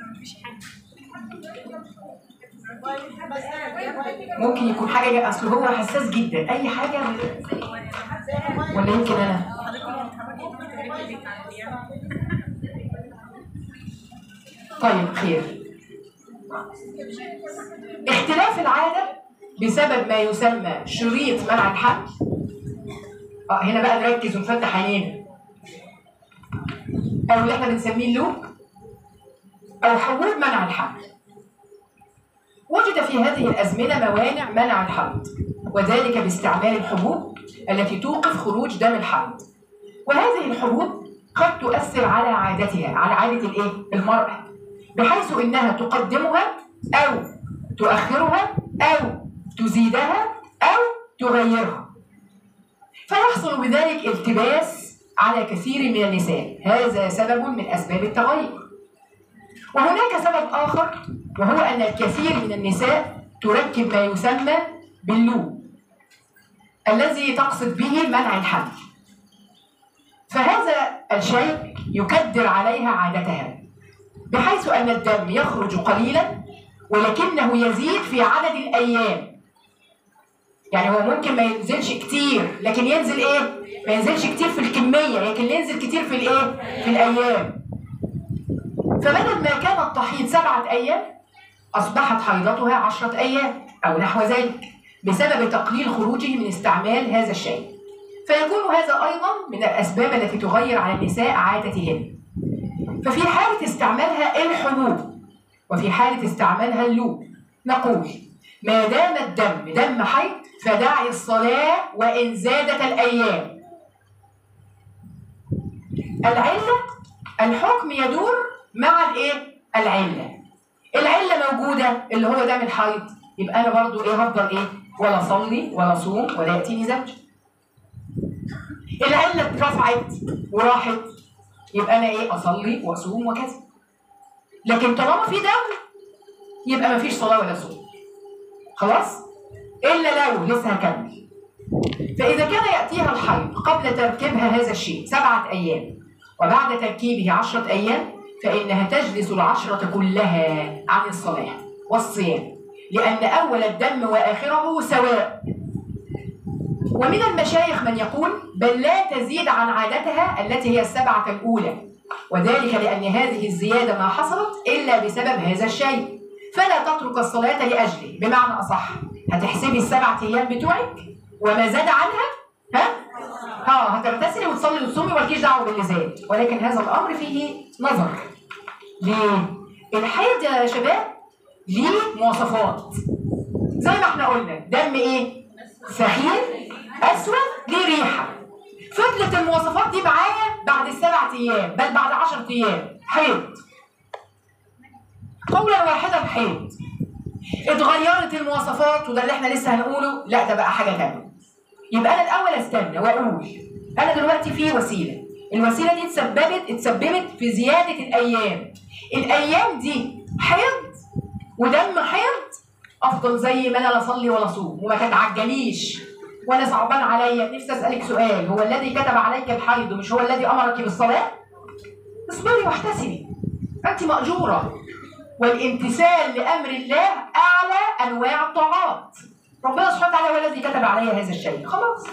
ممكن يكون حاجة جا- اصل هو حساس جدا اي حاجة ولا يمكن انا طيب خير اختلاف العادة بسبب ما يسمى شريط منع الحمل اه هنا بقى نركز ونفتح عينينا او اللي احنا بنسميه اللوب او حبوب منع الحمل وجد في هذه الازمنه موانع منع الحمل وذلك باستعمال الحبوب التي توقف خروج دم الحمل وهذه الحبوب قد تؤثر على عادتها على عاده الايه المراه بحيث انها تقدمها او تؤخرها او تزيدها او تغيرها فيحصل بذلك التباس على كثير من النساء هذا سبب من أسباب التغير وهناك سبب آخر وهو أن الكثير من النساء تركب ما يسمى باللوب الذي تقصد به منع الحمل فهذا الشيء يكدر عليها عادتها بحيث أن الدم يخرج قليلا ولكنه يزيد في عدد الأيام يعني هو ممكن ما ينزلش كتير لكن ينزل ايه ما ينزلش كتير في الكميه لكن ينزل كتير في الايه في الايام فبدل ما كان التحيض سبعه ايام اصبحت حيضتها عشره ايام او نحو ذلك بسبب تقليل خروجه من استعمال هذا الشيء فيكون هذا ايضا من الاسباب التي تغير على النساء عادتهن ففي حاله استعمالها الحبوب وفي حاله استعمالها اللوب نقول ما دام الدم دم حيض فدعي الصلاة وإن زادت الأيام العلة الحكم يدور مع الإيه؟ العلة العلة موجودة اللي هو دم الحيض يبقى أنا برضو إيه هفضل إيه؟ ولا أصلي ولا أصوم ولا يأتيني زوج العلة اترفعت وراحت يبقى أنا إيه أصلي وأصوم وكذا لكن طالما في دم يبقى مفيش صلاة ولا صوم خلاص؟ الا لو لسه هكمل فاذا كان ياتيها الحيض قبل تركيبها هذا الشيء سبعه ايام وبعد تركيبه عشره ايام فانها تجلس العشره كلها عن الصلاه والصيام لان اول الدم واخره سواء ومن المشايخ من يقول بل لا تزيد عن عادتها التي هي السبعة الأولى وذلك لأن هذه الزيادة ما حصلت إلا بسبب هذا الشيء فلا تترك الصلاة لأجله بمعنى أصح هتحسبي السبعة أيام بتوعك وما زاد عنها ها ها هتغتسلي وتصلي وتصومي مالكيش دعوه باللي زاد ولكن هذا الامر فيه نظر ليه؟ الحيض يا شباب ليه مواصفات زي ما احنا قلنا دم ايه؟ سخين اسود ليه ريحه فضلت المواصفات دي معايا بعد السبع ايام بل بعد 10 ايام حيض قولا واحدا حيض اتغيرت المواصفات وده اللي احنا لسه هنقوله لا ده بقى حاجه ثانيه يبقى انا الاول استنى واقول انا دلوقتي في وسيله الوسيله دي اتسببت اتسببت في زياده الايام الايام دي حيض ودم حيض افضل زي ما انا لا اصلي ولا اصوم وما تتعجليش وانا صعبان عليا نفسي اسالك سؤال هو الذي كتب عليك الحيض مش هو الذي امرك بالصلاه اصبري واحتسبي انت ماجوره والامتثال لامر الله اعلى انواع الطاعات ربنا سبحانه وتعالى هو الذي كتب علي هذا الشيء خلاص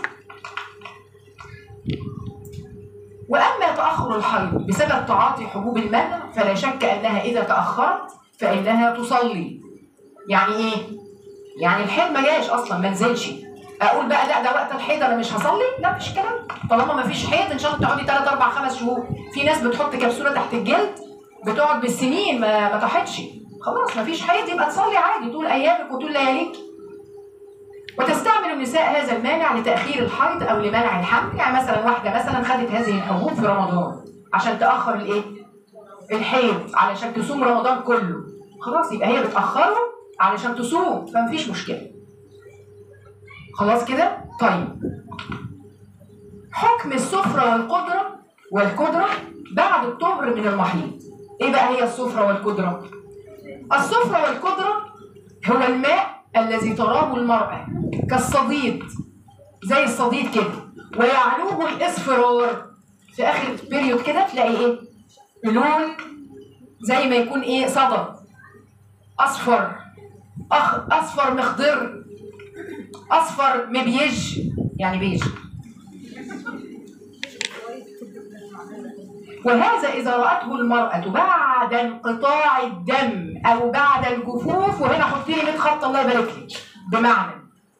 واما تاخر الحيض بسبب تعاطي حبوب المنع فلا شك انها اذا تاخرت فانها تصلي يعني ايه يعني الحيض ما جاش اصلا ما نزلش اقول بقى لا ده وقت الحيض انا مش هصلي لا مفيش كلام طالما ما فيش حيض ان شاء الله تقعدي 3 4 5 شهور في ناس بتحط كبسوله تحت الجلد بتقعد بالسنين ما ما تحطش خلاص ما فيش حيض يبقى تصلي عادي طول ايامك وطول لياليك وتستعمل النساء هذا المانع لتاخير الحيض او لمنع الحمل يعني مثلا واحده مثلا خدت هذه الحبوب في رمضان عشان تاخر الايه الحيض علشان تصوم رمضان كله خلاص يبقى هي بتاخره علشان تصوم فمفيش مشكله خلاص كده طيب حكم السفرة والقدرة والقدرة بعد الطهر من المحيط ايه بقى هي السفرة والقدرة السفرة والقدرة هو الماء الذي تراه المرأة كالصديد زي الصديد كده ويعلوه الاصفرار في اخر بيريود كده تلاقي ايه لون زي ما يكون ايه صدى اصفر أخ... اصفر مخضر اصفر مبيج يعني بيج وهذا إذا رأته المرأة بعد انقطاع الدم أو بعد الجفوف وهنا حط لي 100 خط الله يبارك لك بمعنى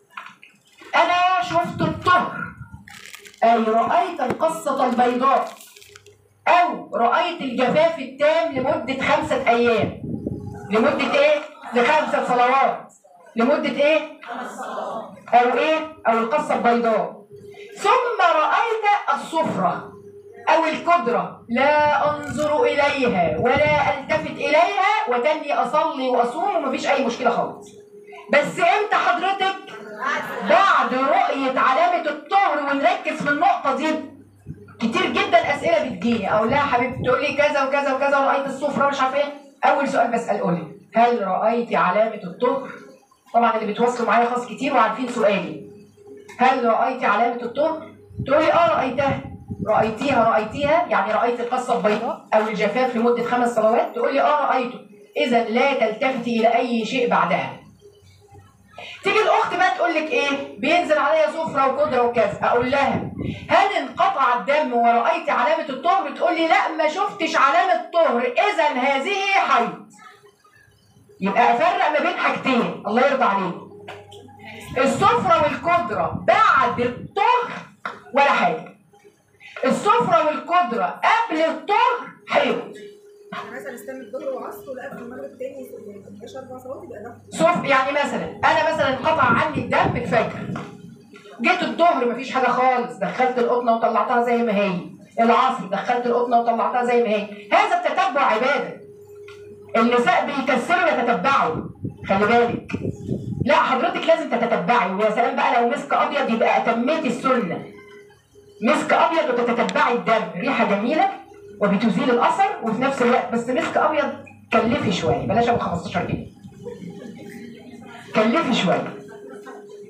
أنا شفت الطهر أي رأيت القصة البيضاء أو رأيت الجفاف التام لمدة خمسة أيام لمدة إيه؟ لخمسة صلوات لمدة إيه؟ أو إيه؟ أو القصة البيضاء ثم رأيت الصفرة أو القدرة لا أنظر إليها ولا ألتفت إليها وتاني أصلي وأصوم ومفيش أي مشكلة خالص بس إمتى حضرتك بعد رؤية علامة الطهر ونركز في النقطة دي كتير جدا أسئلة بتجيني أقول لها حبيبتي تقول لي كذا وكذا وكذا ورأيت الصفرة مش عارفة إيه أول سؤال بسأل قولي هل رأيتي علامة الطهر؟ طبعا اللي بيتواصلوا معايا خاص كتير وعارفين سؤالي هل رأيتي علامة الطهر؟ تقولي اه رأيتها رأيتيها رأيتيها يعني رأيت القصة البيضاء أو الجفاف لمدة خمس صلوات تقول لي اه رأيته إذا لا تلتفتي إلى أي شيء بعدها تيجي الأخت بقى تقول لك إيه بينزل عليا صفرة وقدرة وكذا أقول لها هل انقطع الدم ورأيت علامة الطهر تقول لي لا ما شفتش علامة طهر إذا هذه حيض يبقى أفرق ما بين حاجتين الله يرضى عليك الصفرة والقدرة بعد الطهر ولا حاجة السفرة والقدرة قبل الطهر حيض يعني مثلا استنى الظهر وعصر ولا قبل المغرب تاني ما يبقاش اربع صلوات يبقى ده صف يعني مثلا انا مثلا انقطع عني الدم الفجر جيت الظهر مفيش حاجه خالص دخلت القطنه وطلعتها زي ما هي العصر دخلت القطنه وطلعتها زي ما هي هذا التتبع عباده النساء بيكسروا يتتبعوا خلي بالك لا حضرتك لازم تتتبعي ويا سلام بقى لو مسك ابيض يبقى اتميتي السنه مسك ابيض وتتتبعي الدم ريحه جميله وبتزيل الاثر وفي نفس الوقت بس مسك ابيض كلفي شويه بلاش ابو 15 جنيه كلفي شويه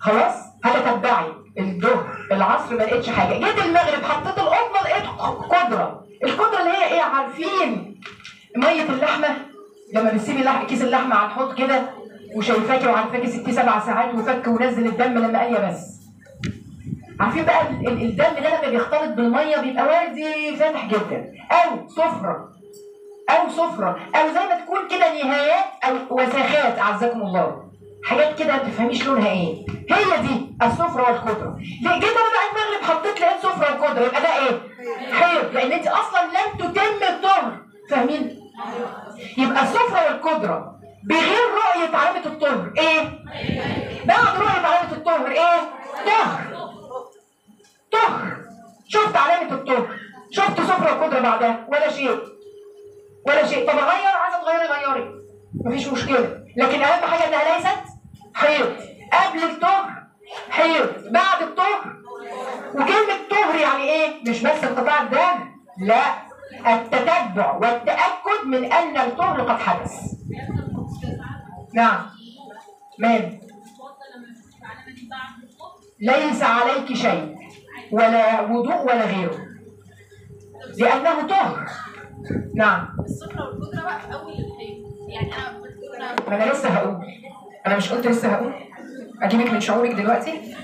خلاص هتتبعي الظهر العصر ما لقيتش حاجه جيت المغرب حطيت القطنه لقيت قدره القدره اللي هي ايه عارفين ميه اللحمه لما بتسيبي اللحم كيس اللحمه على الحوض كده وشايفاكي وعارفاكي ست سبع ساعات وفك ونزل الدم لما قال بس عارفين بقى ال- ال- الدم ده لما بيختلط بالميه بيبقى وردي فاتح جدا او صفرة او صفرة او زي ما تكون كده نهايات او وساخات اعزكم الله حاجات كده ما تفهميش لونها ايه هي دي الصفرة والخضرة ليه جيت انا بقى المغرب حطيت لقيت صفرة وخضرة يبقى ده ايه حيض لان انت اصلا لم تتم الطهر فاهمين يبقى الصفرة والقدرة بغير رؤية علامة الطهر ايه بعد رؤية علامة الطهر ايه طهر طهر شفت علامة الطهر شفت صفرة وقدرة بعدها ولا شيء ولا شيء طب اغير عايزة تغيري غيري مفيش مشكلة لكن اهم حاجة انها ليست حيض قبل الطهر حيض بعد الطهر وكلمة طهر يعني ايه مش بس انقطاع الدم لا التتبع والتأكد من ان الطهر قد حدث نعم مال ليس عليك شيء ولا وضوء ولا غيره لأنه طهر نعم السفرة والقدرة بقى في أول الحيض يعني أنا بتقول ما أنا لسه هقول أنا مش قلت لسه هقول أجيبك من شعورك دلوقتي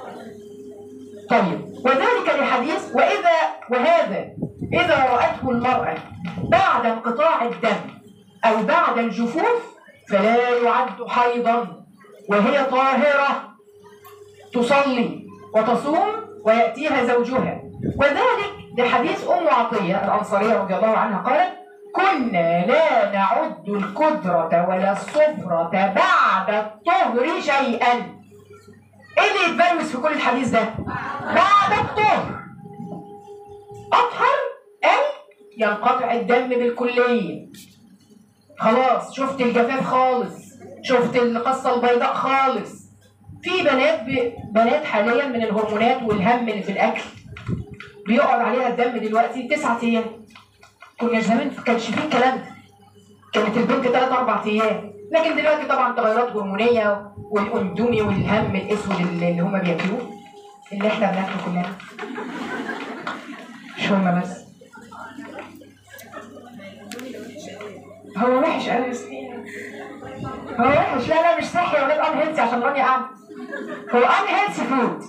طيب وذلك لحديث وإذا وهذا إذا رأته المرأة بعد انقطاع الدم أو بعد الجفوف فلا يعد حيضا وهي طاهرة تصلي وتصوم ويأتيها زوجها وذلك لحديث أم عطية الأنصارية رضي الله عنها قالت كنا لا نعد القدرة ولا الصفرة بعد الطهر شيئا ايه اللي يتبلوس في كل الحديث ده بعد الطهر اطهر اي ينقطع الدم بالكلية خلاص شفت الجفاف خالص شفت القصة البيضاء خالص في بنات ب... بنات حاليا من الهرمونات والهم اللي في الاكل بيقعد عليها الدم دلوقتي تسعة ايام كنا زمان ما كانش فيه الكلام ده كانت البنت ثلاث اربع ايام لكن دلوقتي طبعا تغيرات هرمونيه والاندومي والهم الاسود اللي اللي هم بياكلوه اللي احنا بناكله كلنا مش هم بس هو وحش قوي هو وحش لا لا مش صحي يا ولاد ان هيلثي عشان رانيا قاعده هو ان هيلثي فود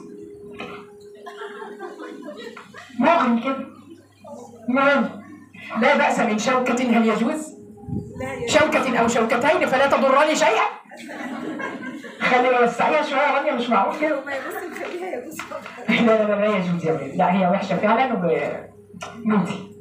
مغني كده المهم لا بأس من شوكة هل يجوز؟ لا يا شوكة أو شوكتين فلا تضرني شيئا خلي وسعيها شوية يا رانيا مش معقول كده ما يبص نخليها يجوز لا لا لا لا يجوز يا ولاد لا هي وحشة فعلا وموتي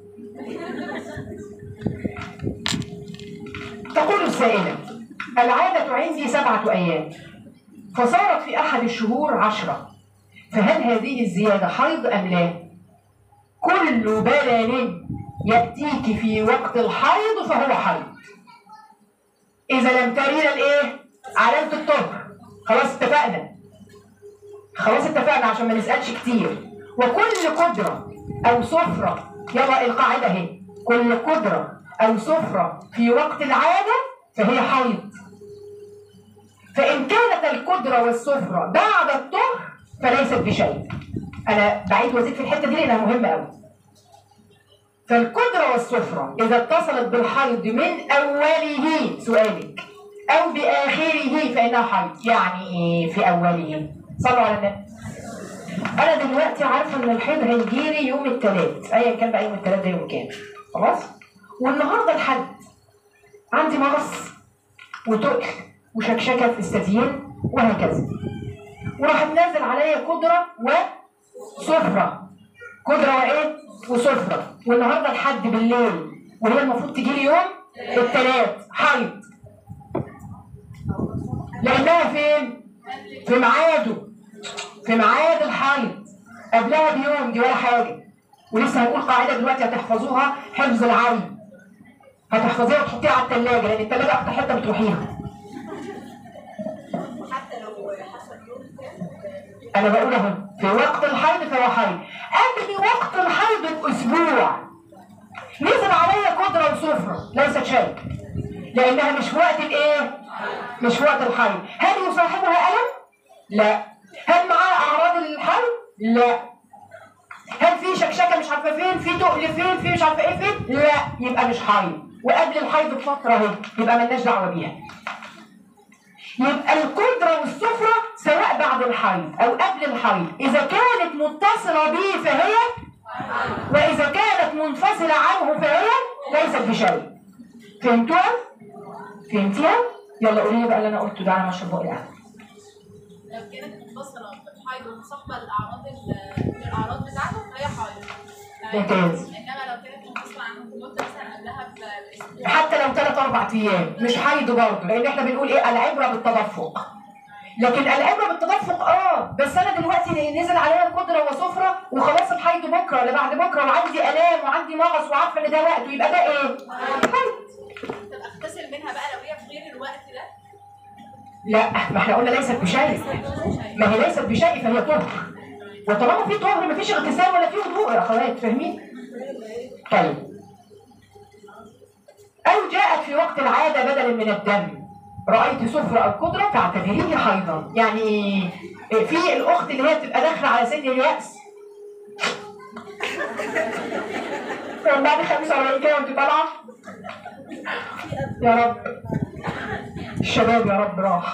تقول السائلة العادة عندي سبعة أيام فصارت في أحد الشهور عشرة فهل هذه الزيادة حيض أم لا؟ كل بلل يأتيك في وقت الحيض فهو حيض إذا لم ترين الإيه؟ علامة الطهر خلاص اتفقنا خلاص اتفقنا عشان ما نسألش كتير وكل قدرة أو سفرة يلا القاعدة اهي كل قدرة أو سفرة في وقت العادة فهي حيض فإن كانت القدرة والسفرة بعد الطهر فليست بشيء أنا بعيد وازيد في الحتة دي لأنها مهمة أوي فالقدرة والسفرة إذا اتصلت بالحيض من أوله سؤالك أو بآخره فإنها حيض يعني إيه في أوله صلوا على النبي أنا دلوقتي عارفة إن الحيض هيجيلي يوم الثلاث أيا كان بقى يوم الثلاث ده يوم كام خلاص والنهارده الحد عندي مغص وتقل وشكشكة في الثديين وهكذا وراح نازل عليا قدرة وسفرة قدرة وإيه؟ وسفرة والنهارده الحد بالليل وهي المفروض تجي لي يوم الثلاث حيض لأنها فين؟ في ميعاده في ميعاد الحيض قبلها بيوم دي ولا حاجة ولسه هنقول قاعدة دلوقتي هتحفظوها حفظ العين هتحفظيها وتحطيها على الثلاجة لأن الثلاجة أكتر حتة بتروحيها حتى لو حصل يوم أنا بقول أهو في وقت الحيض فهو حيض قبل وقت الحيض بأسبوع نزل عليا قدرة وسفرة ليست شيء لأنها مش في وقت الإيه؟ مش في وقت الحيض هل يصاحبها ألم؟ لا هل معاه اعراض الحيض؟ لا هل في شكشكه مش عارفه فين في تقل فين في مش عارفه ايه فين لا يبقى مش حيض وقبل الحيض بفتره اهي يبقى ملناش دعوه بيها يبقى القدره والسفره سواء بعد الحيض او قبل الحيض اذا كانت متصله به فهي واذا كانت منفصله عنه فهي ليست بشيء فهمتوها فهمتيها يلا قولي لي بقى اللي انا قلته ده انا مشروب بقى القهوه لو كانت منفصلة بالحيض ومصاحبة الأعراض ال- الأعراض بتاعته فهي حيض ممتاز. إنما لو كانت منفصلة عنه بمدة مثلا قبلها ب- بأسبوع حتى لو ثلاث اربع ايام مش حيض برضه لان احنا بنقول ايه العبره بالتدفق لكن العبره بالتدفق اه بس انا دلوقتي نزل عليا القدره وسفره وخلاص الحيض بكره ولا بعد بكره وعندي الام وعندي مغص وعارفه ان ده وقته يبقى ده ايه؟ حيض طب أغتسل منها بقى لو هي في غير الوقت ده لا ما احنا قلنا ليست بشيء ما هي ليست بشيء فهي طهر وطالما في طهر ما فيش اغتسال ولا في وضوء يا اخوات فاهمين؟ طيب أو جاءت في وقت العادة بدلا من الدم رأيت سفرة أو قدرة تعتبريه حيضا يعني في الأخت اللي هي بتبقى داخلة على سن اليأس من بعد 45 كده وانت طالعة يا رب الشباب يا رب راح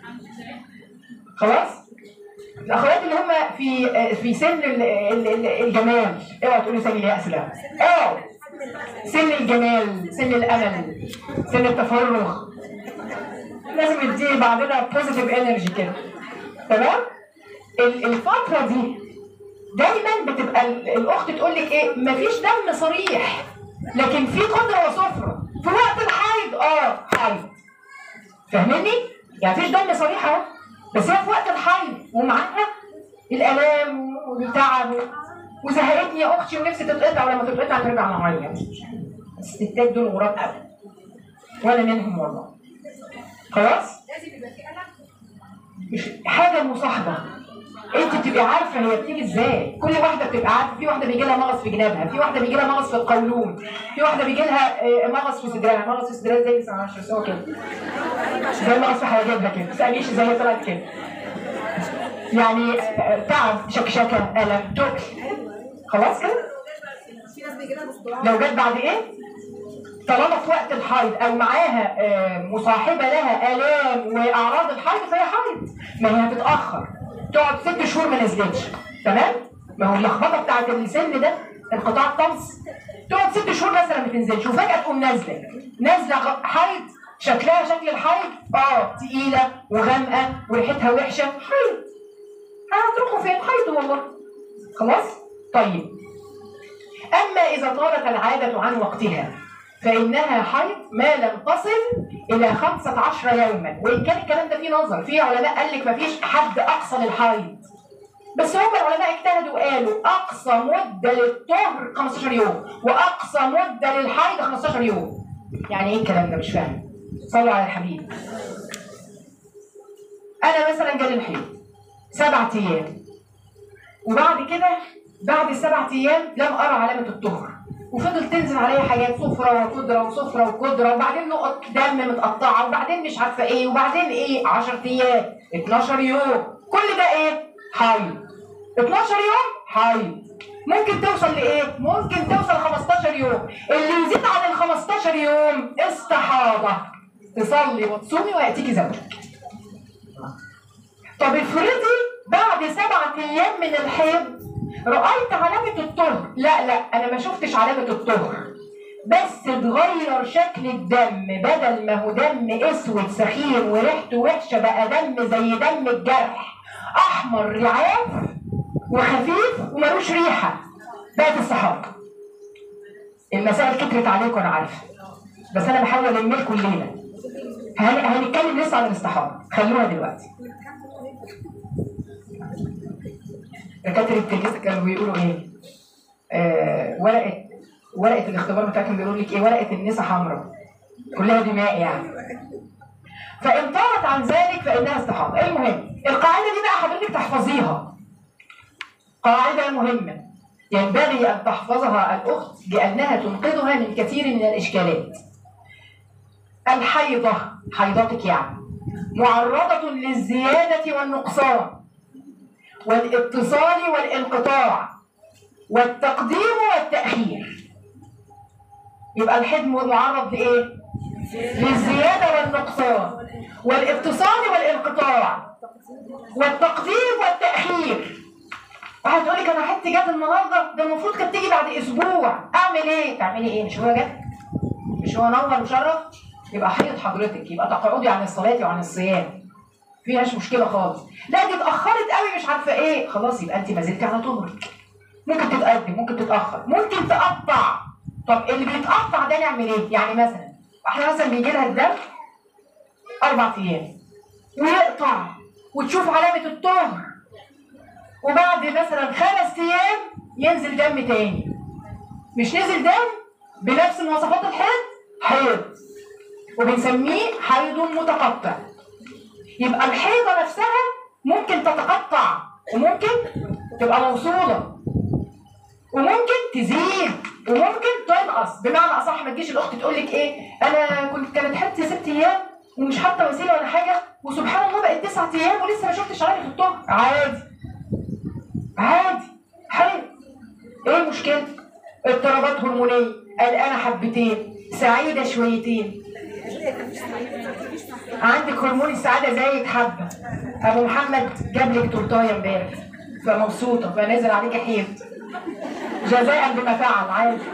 خلاص الاخوات اللي هم في في سن ال- ال- ال- الجمال اوعى تقولي سن اليأس لا اه سن الجمال سن الامل سن التفرغ لازم ندي بعضنا بوزيتيف انرجي كده تمام ال- الفتره دي دايما بتبقى ال- الاخت تقول لك ايه مفيش دم صريح لكن في قدره وسفره في وقت الحيض اه حيض فاهمني يعني مفيش دم صريح اهو بس هي في وقت الحيض ومعاها الالام والتعب وزهقتني يا اختي ونفسي تتقطع ولما تتقطع ترجع معايا الستات دول غراب قوي وانا منهم والله خلاص لازم يبقى في ألم مش حاجه مصاحبه انت بتبقي عارفه هي بتيجي ازاي كل واحده بتبقى عارفه في واحده بيجي لها مغص في جنابها في واحده بيجي لها مغص في القولون في واحده بيجي لها آه، مغص في صدرها مغص في صدرها زي لسه معرفش بس هو كده زي مغص في حواجبها كده ما تسالنيش ازاي هي طلعت كده يعني آه، تعب شكشكه الم تقل خلاص كده في ناس بيجي لها بصداع لو جت بعد ايه طالما في وقت الحيض او معاها آه، مصاحبه لها الام واعراض الحيض فهي حيض ما هي هتتاخر تقعد ست شهور ما نزلتش تمام ما هو اللخبطه بتاعت السن ده انقطاع الطمس تقعد ست شهور مثلا ما تنزلش وفجاه تقوم نازله نازله غ- حيض شكلها شكل الحيض اه تقيله وغامقه وريحتها وحشه حيض هتروحوا فين حيض والله خلاص طيب أما إذا طالت العادة عن وقتها فإنها حيض ما لم تصل إلى خمسة عشر يوما وإن كان الكلام ده فيه نظر في علماء قال لك مفيش حد أقصى للحيض بس هم العلماء اجتهدوا وقالوا أقصى مدة للطهر 15 يوم وأقصى مدة للحيض 15 يوم يعني إيه الكلام ده مش فاهم صلوا على الحبيب أنا مثلا جالي الحيض سبعة أيام وبعد كده بعد السبع ايام لم ارى علامه الطهر وفضل تنزل عليا حاجات صفرة وقدرة وصفرة وقدرة وبعدين نقط دم متقطعة وبعدين مش عارفة ايه وبعدين ايه 10 ايام 12 يوم كل ده ايه؟ حيض 12 يوم حيض ممكن توصل لايه؟ ممكن توصل 15 يوم اللي يزيد عن ال 15 يوم استحاضة تصلي وتصومي ويأتيكي زوجك طب افرضي بعد سبعة ايام من الحيض رأيت علامة الطهر لا لا انا ما شفتش علامة الطهر بس اتغير شكل الدم بدل ما هو دم اسود سخين وريحته وحشه بقى دم زي دم الجرح احمر رعاف وخفيف وملوش ريحه بقت الصحابه المسائل كترت عليكم انا عارفه بس انا بحاول الم لكم الليله هن- هنتكلم لسه عن الاستحاضه خلوها دلوقتي دكاتره التلفزيون كانوا بيقولوا ايه؟ آه ورقه ورقه الاختبار بتاعتهم بيقول لك ايه؟ ورقه النسا حمراء كلها دماء يعني فان طارت عن ذلك فانها استحاضه المهم القاعده دي بقى حضرتك تحفظيها قاعده مهمه ينبغي ان تحفظها الاخت لانها تنقذها من كثير من الاشكالات الحيضه حيضتك يعني معرضه للزياده والنقصان والاتصال والانقطاع والتقديم والتأخير يبقى الحيض معرض لإيه؟ للزيادة والنقصان والاتصال والانقطاع والتقديم والتأخير واحد تقول لك انا حتى جت النهارده ده المفروض كانت تيجي بعد اسبوع اعمل ايه؟ تعملي ايه؟ مش هو جت؟ مش هو نور وشرف؟ يبقى حيض حضرتك يبقى تقاعدي عن الصلاه وعن الصيام فيهاش مشكله خالص لا دي اتاخرت قوي مش عارفه ايه خلاص يبقى انت ما زلتي على طمرك ممكن تتقدم ممكن تتاخر ممكن تقطع طب اللي بيتقطع ده نعمل ايه؟ يعني مثلا احنا مثلا بيجي لها الدم اربع ايام ويقطع وتشوف علامه الطهر وبعد مثلا خمس ايام ينزل دم تاني مش نزل دم بنفس مواصفات الحيض حيض وبنسميه حيض متقطع يبقى الحيضه نفسها ممكن تتقطع وممكن تبقى موصوله وممكن تزيد وممكن تنقص بمعنى اصح ما تجيش الاخت تقول لك ايه انا كنت كانت حيضتي ست ايام ومش حاطه وسيله ولا حاجه وسبحان الله بقت تسعة ايام ولسه ما شفتش علامه الطهر عادي عادي حلو ايه المشكله اضطرابات هرمونيه قلقانه حبتين سعيده شويتين عندك هرمون السعاده زايد حبه ابو محمد جاب لك تورتايه امبارح فمبسوطه فنازل عليك حيط جزاء بما فعل عادي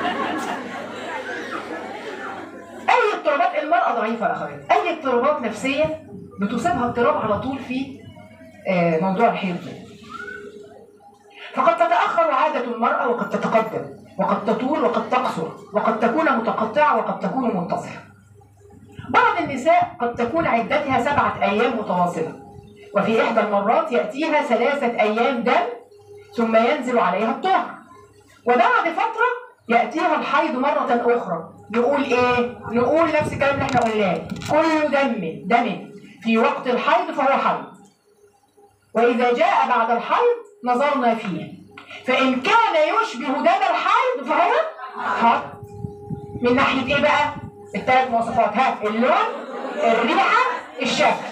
اي اضطرابات المراه ضعيفه يا اخواتي اي اضطرابات نفسيه بتصيبها اضطراب على طول في آه، موضوع الحيض ده فقد تتأخر عادة المرأة وقد تتقدم وقد تطول وقد تقصر وقد تكون متقطعة وقد تكون منتصفة بعض النساء قد تكون عدتها سبعة أيام متواصلة وفي إحدى المرات يأتيها ثلاثة أيام دم ثم ينزل عليها الطهر وبعد فترة يأتيها الحيض مرة أخرى نقول إيه؟ نقول نفس الكلام اللي إحنا قلناه كل دم دم في وقت الحيض فهو حيض وإذا جاء بعد الحيض نظرنا فيه فإن كان يشبه دم الحيض فهو حيض من ناحية إيه بقى؟ الثلاث مواصفات ها اللون الريحة الشكل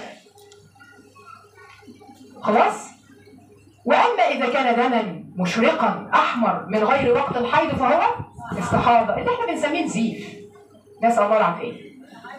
خلاص؟ وأما إذا كان دما مشرقا أحمر من غير وقت الحيض فهو استحاضة اللي احنا بنسميه نزيف نسأل الله العافية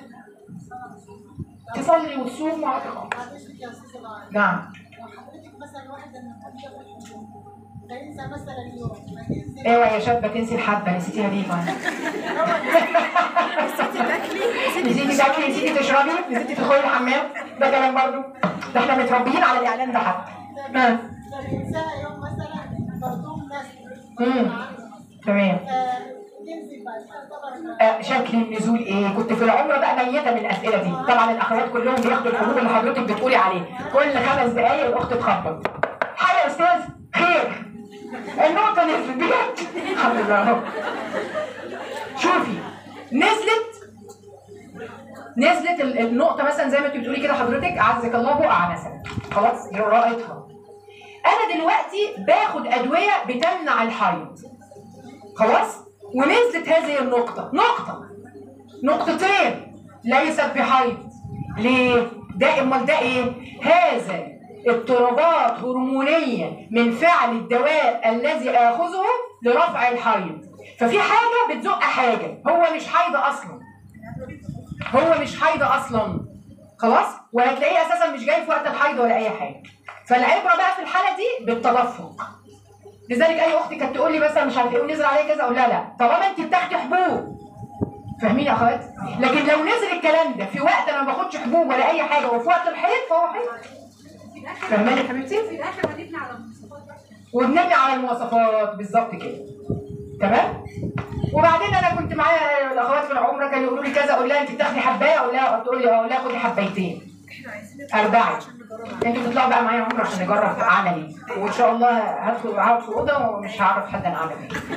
تصلي وتصوم وعطيقة معلش يا استاذه معاذ نعم لو حضرتك مثلا واحده من الطبيعه في الحكومه فينسى مثلا يوم فتنزل ايوه يا شابه تنسي الحبه نسيتيها ليه طيب؟ نسيتي تاكلي نسيتي تاكلي نسيتي تشربي نسيتي تدخلي الحمام ده كلام برضو ده احنا متربيين على الاعلان ده حتى آه. فينساها يوم مثلا برضوم ناس مم. تمام تنزل بعد كده طبعا آه، شكل النزول ايه؟ كنت في العمره بقى ميته من الاسئله دي، طبعا الاخوات كلهم بياخدوا الحبوب اللي حضرتك بتقولي عليه، كل خمس دقائق الاخت تخبط. حاجه يا استاذ خير. النقطه نزلت بجد الحمد لله اهو. شوفي نزلت نزلت ال- النقطه مثلا زي ما انت بتقولي كده حضرتك اعزك الله بقع مثلا خلاص دي رأيتها. انا دلوقتي باخد ادويه بتمنع الحيض. خلاص ونزلت هذه النقطة نقطة نقطتين ليست بحيض ليه؟ ده امال ده ايه؟ هذا اضطرابات هرمونية من فعل الدواء الذي آخذه لرفع الحيض ففي حاجة بتزق حاجة هو مش حيض أصلا هو مش حيض أصلا خلاص؟ وهتلاقيه أساسا مش جاي في وقت الحيض ولا أي حاجة فالعبرة بقى في الحالة دي بالتدفق لذلك اي اختي كانت تقول لي مثلا مش عارف ايه ونزل عليا كذا اقول لها لا طالما انت بتاخدي حبوب فاهمين يا اخوات لكن لو نزل الكلام ده في وقت انا ما باخدش حبوب ولا اي حاجه وفي وقت الحيض فهو حيض فاهماني يا حبيبتي في الاخر هنبني على المواصفات وبنبني على المواصفات بالظبط كده تمام وبعدين انا كنت معايا الاخوات في العمره كانوا يقولوا لي كذا اقول لها انت بتاخدي حبايه اقول لها تقول لي اه اقول لها خدي حبايتين احنا عايزين أربعة. عشان نجربها انتوا تطلعوا بقى معايا عمره عشان نجرب عملي وان شاء الله هدخل هقعد في اوضه ومش هعرف حد انا عامل ايه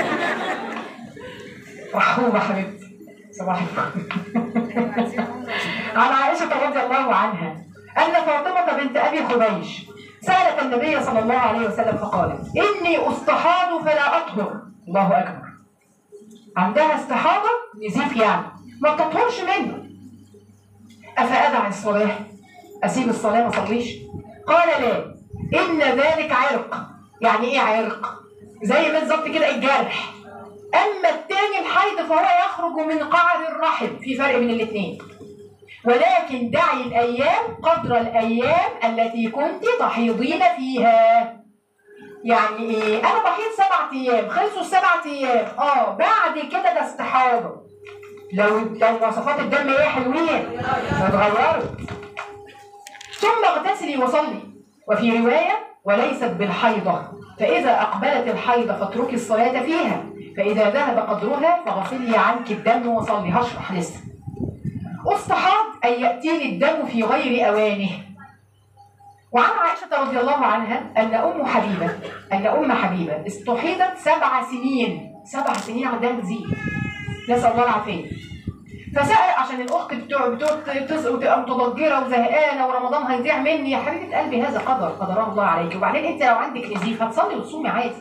رحومه حبيبتي صباح الفل عايزين عمرة عن عائشه رضي الله عنها ان فاطمه بنت ابي خبيش سالت النبي صلى الله عليه وسلم فقالت اني استحاض فلا اطهر الله اكبر عندها استحاضه نزيف يعني ما بتطهرش منه افادع الصلاه اسيب الصلاه ما اصليش قال لا ان ذلك عرق يعني ايه عرق زي بالظبط كده الجرح اما التاني الحيض فهو يخرج من قعر الرحم في فرق بين الاثنين ولكن دعي الايام قدر الايام التي كنت تحيضين فيها يعني ايه انا بحيض سبعة ايام خلصوا السبعة ايام اه بعد كده ده استحاضه لو لو مواصفات الدم ايه حلوين اتغيرت ثم اغتسلي وصلي وفي روايه وليست بالحيضه فاذا اقبلت الحيضه فاتركي الصلاه فيها فاذا ذهب قدرها فغسلي عنك الدم وصلي هشرح لسه استحاض ان ياتيني الدم في غير اوانه وعن عائشة رضي الله عنها أن أم حبيبة أن أم حبيبة استحيضت سبع سنين سبع سنين عندها تزيد نسأل الله العافية فسأل عشان الأخت بتوع بتوع تسأل وتبقى متضجرة وزهقانة ورمضان هيضيع مني يا حبيبة قلبي هذا قدر قدره الله عليك وبعدين أنت لو عندك نزيف هتصلي وتصومي عادي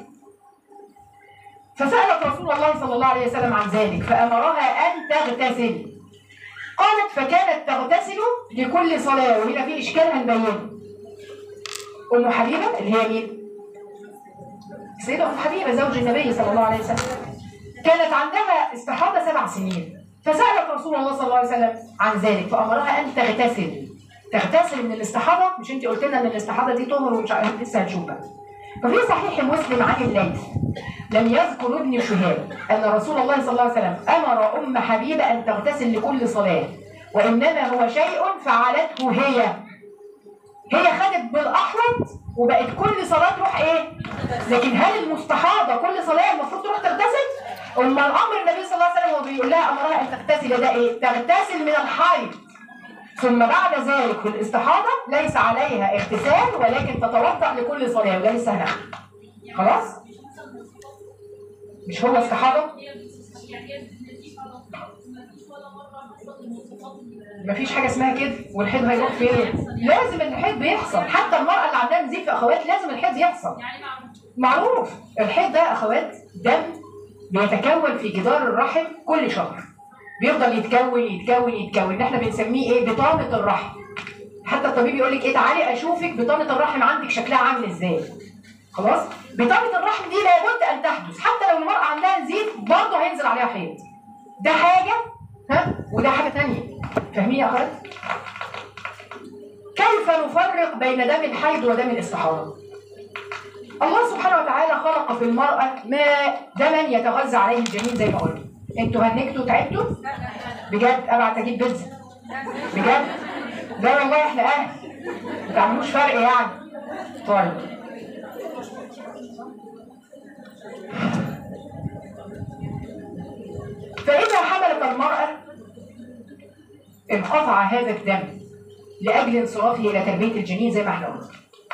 فسألت رسول الله صلى الله عليه وسلم عن ذلك فأمرها أن تغتسل قالت فكانت تغتسل لكل صلاة وهنا في إشكال هنبينه أم حبيبة اللي هي مين؟ السيدة أم حبيبة زوج النبي صلى الله عليه وسلم كانت عندها استحاضة سبع سنين فسألت رسول الله صلى الله عليه وسلم عن ذلك فأمرها أن تغتسل تغتسل من الاستحاضة مش أنت قلت لنا إن الاستحاضة دي طهر ومش عارف لسه هنشوفها ففي صحيح مسلم عن الليث لم يذكر ابن شهاب أن رسول الله صلى الله عليه وسلم أمر أم حبيبة أن تغتسل لكل صلاة وإنما هو شيء فعلته هي هي خدت بالاحوط وبقت كل صلاه تروح ايه لكن هل المستحاضه كل صلاه المفروض تروح تغتسل اما الامر النبي صلى الله عليه وسلم هو بيقول لها امرها ان تغتسل ده ايه تغتسل من الحيض ثم بعد ذلك في الاستحاضه ليس عليها اغتسال ولكن تتوضا لكل صلاه وده لسه هنعمل خلاص مش هو استحاضه مفيش حاجه اسمها كده والحيض هيروح فين لازم الحيض بيحصل حتى المراه اللي عندها نزيف يا اخوات لازم الحيض يحصل يعني معروف معروف الحيض ده يا اخوات دم بيتكون في جدار الرحم كل شهر بيفضل يتكون يتكون يتكون احنا بنسميه ايه بطانه الرحم حتى الطبيب يقول لك ايه تعالي اشوفك بطانه الرحم عندك شكلها عامل ازاي خلاص بطانه الرحم دي لابد ان تحدث حتى لو المراه عندها نزيف برضه هينزل عليها حيض ده حاجه ها وده حاجه ثانيه فاهمين يا اخوات كيف نفرق بين دم الحيض ودم الاستحاضه الله سبحانه وتعالى خلق في المرأة ما دما يتغذى عليه الجنين زي ما قلنا انتوا هنكتوا تعبتوا بجد ابعت اجيب بيتزا بجد لا والله احنا اهل ما تعملوش فرق يعني طيب فإذا حملت المرأة انقطع هذا الدم لأجل انصرافه إلى تربية الجنين زي ما احنا قلنا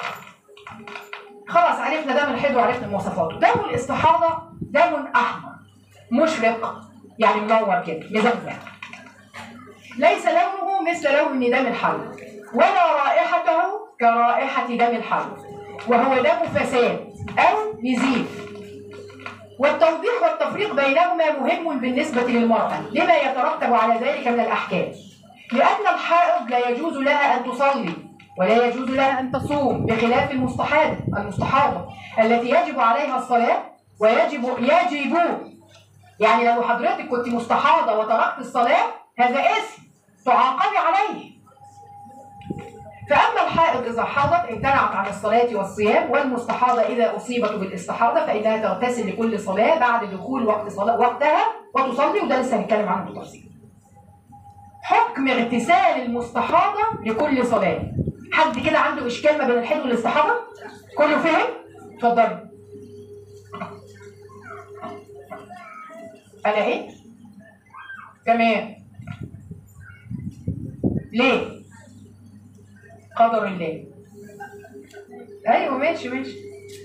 خلاص عرفنا دم الحيض وعرفنا مواصفاته دم الاستحاضة دم أحمر مشرق يعني منور كده مزمزم ليس لونه مثل لون دم الحيض ولا رائحته كرائحة دم الحيض وهو دم فساد أو نزيف والتوضيح والتفريق بينهما مهم بالنسبة للمرأة لما يترتب على ذلك من الأحكام لأن الحائض لا يجوز لها أن تصلي ولا يجوز لها أن تصوم بخلاف المستحاضة المستحاضة التي يجب عليها الصلاة ويجب يجب يعني لو حضرتك كنت مستحاضة وتركت الصلاة هذا اسم تعاقبي عليه فأما الحائض إذا حاضت امتنعت عن الصلاة والصيام والمستحاضة إذا أصيبت بالاستحاضة فإنها تغتسل لكل صلاة بعد دخول وقت صلاة وقتها وتصلي وده لسه هنتكلم عنه بالتفصيل. حكم اغتسال المستحاضة لكل صلاة. حد كده عنده إشكال ما بين الحيض والاستحاضة؟ كله فهم؟ اتفضلي. أنا إيه؟ تمام. ليه؟ قدر الله ايوه ماشي ماشي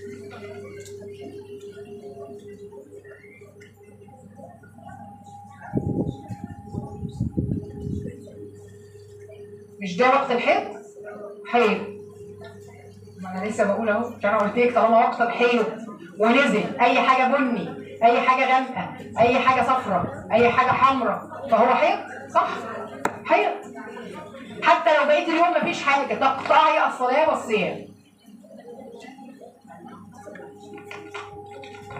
مش ده وقت الحيض حيض ما انا لسه بقول اهو مش انا قلت لك طالما وقت الحيض ونزل اي حاجه بني اي حاجه غامقه اي حاجه صفراء اي حاجه حمراء فهو حيض صح حيض حتى لو بقيت اليوم مفيش حاجه تقطعي الصلاه والصيام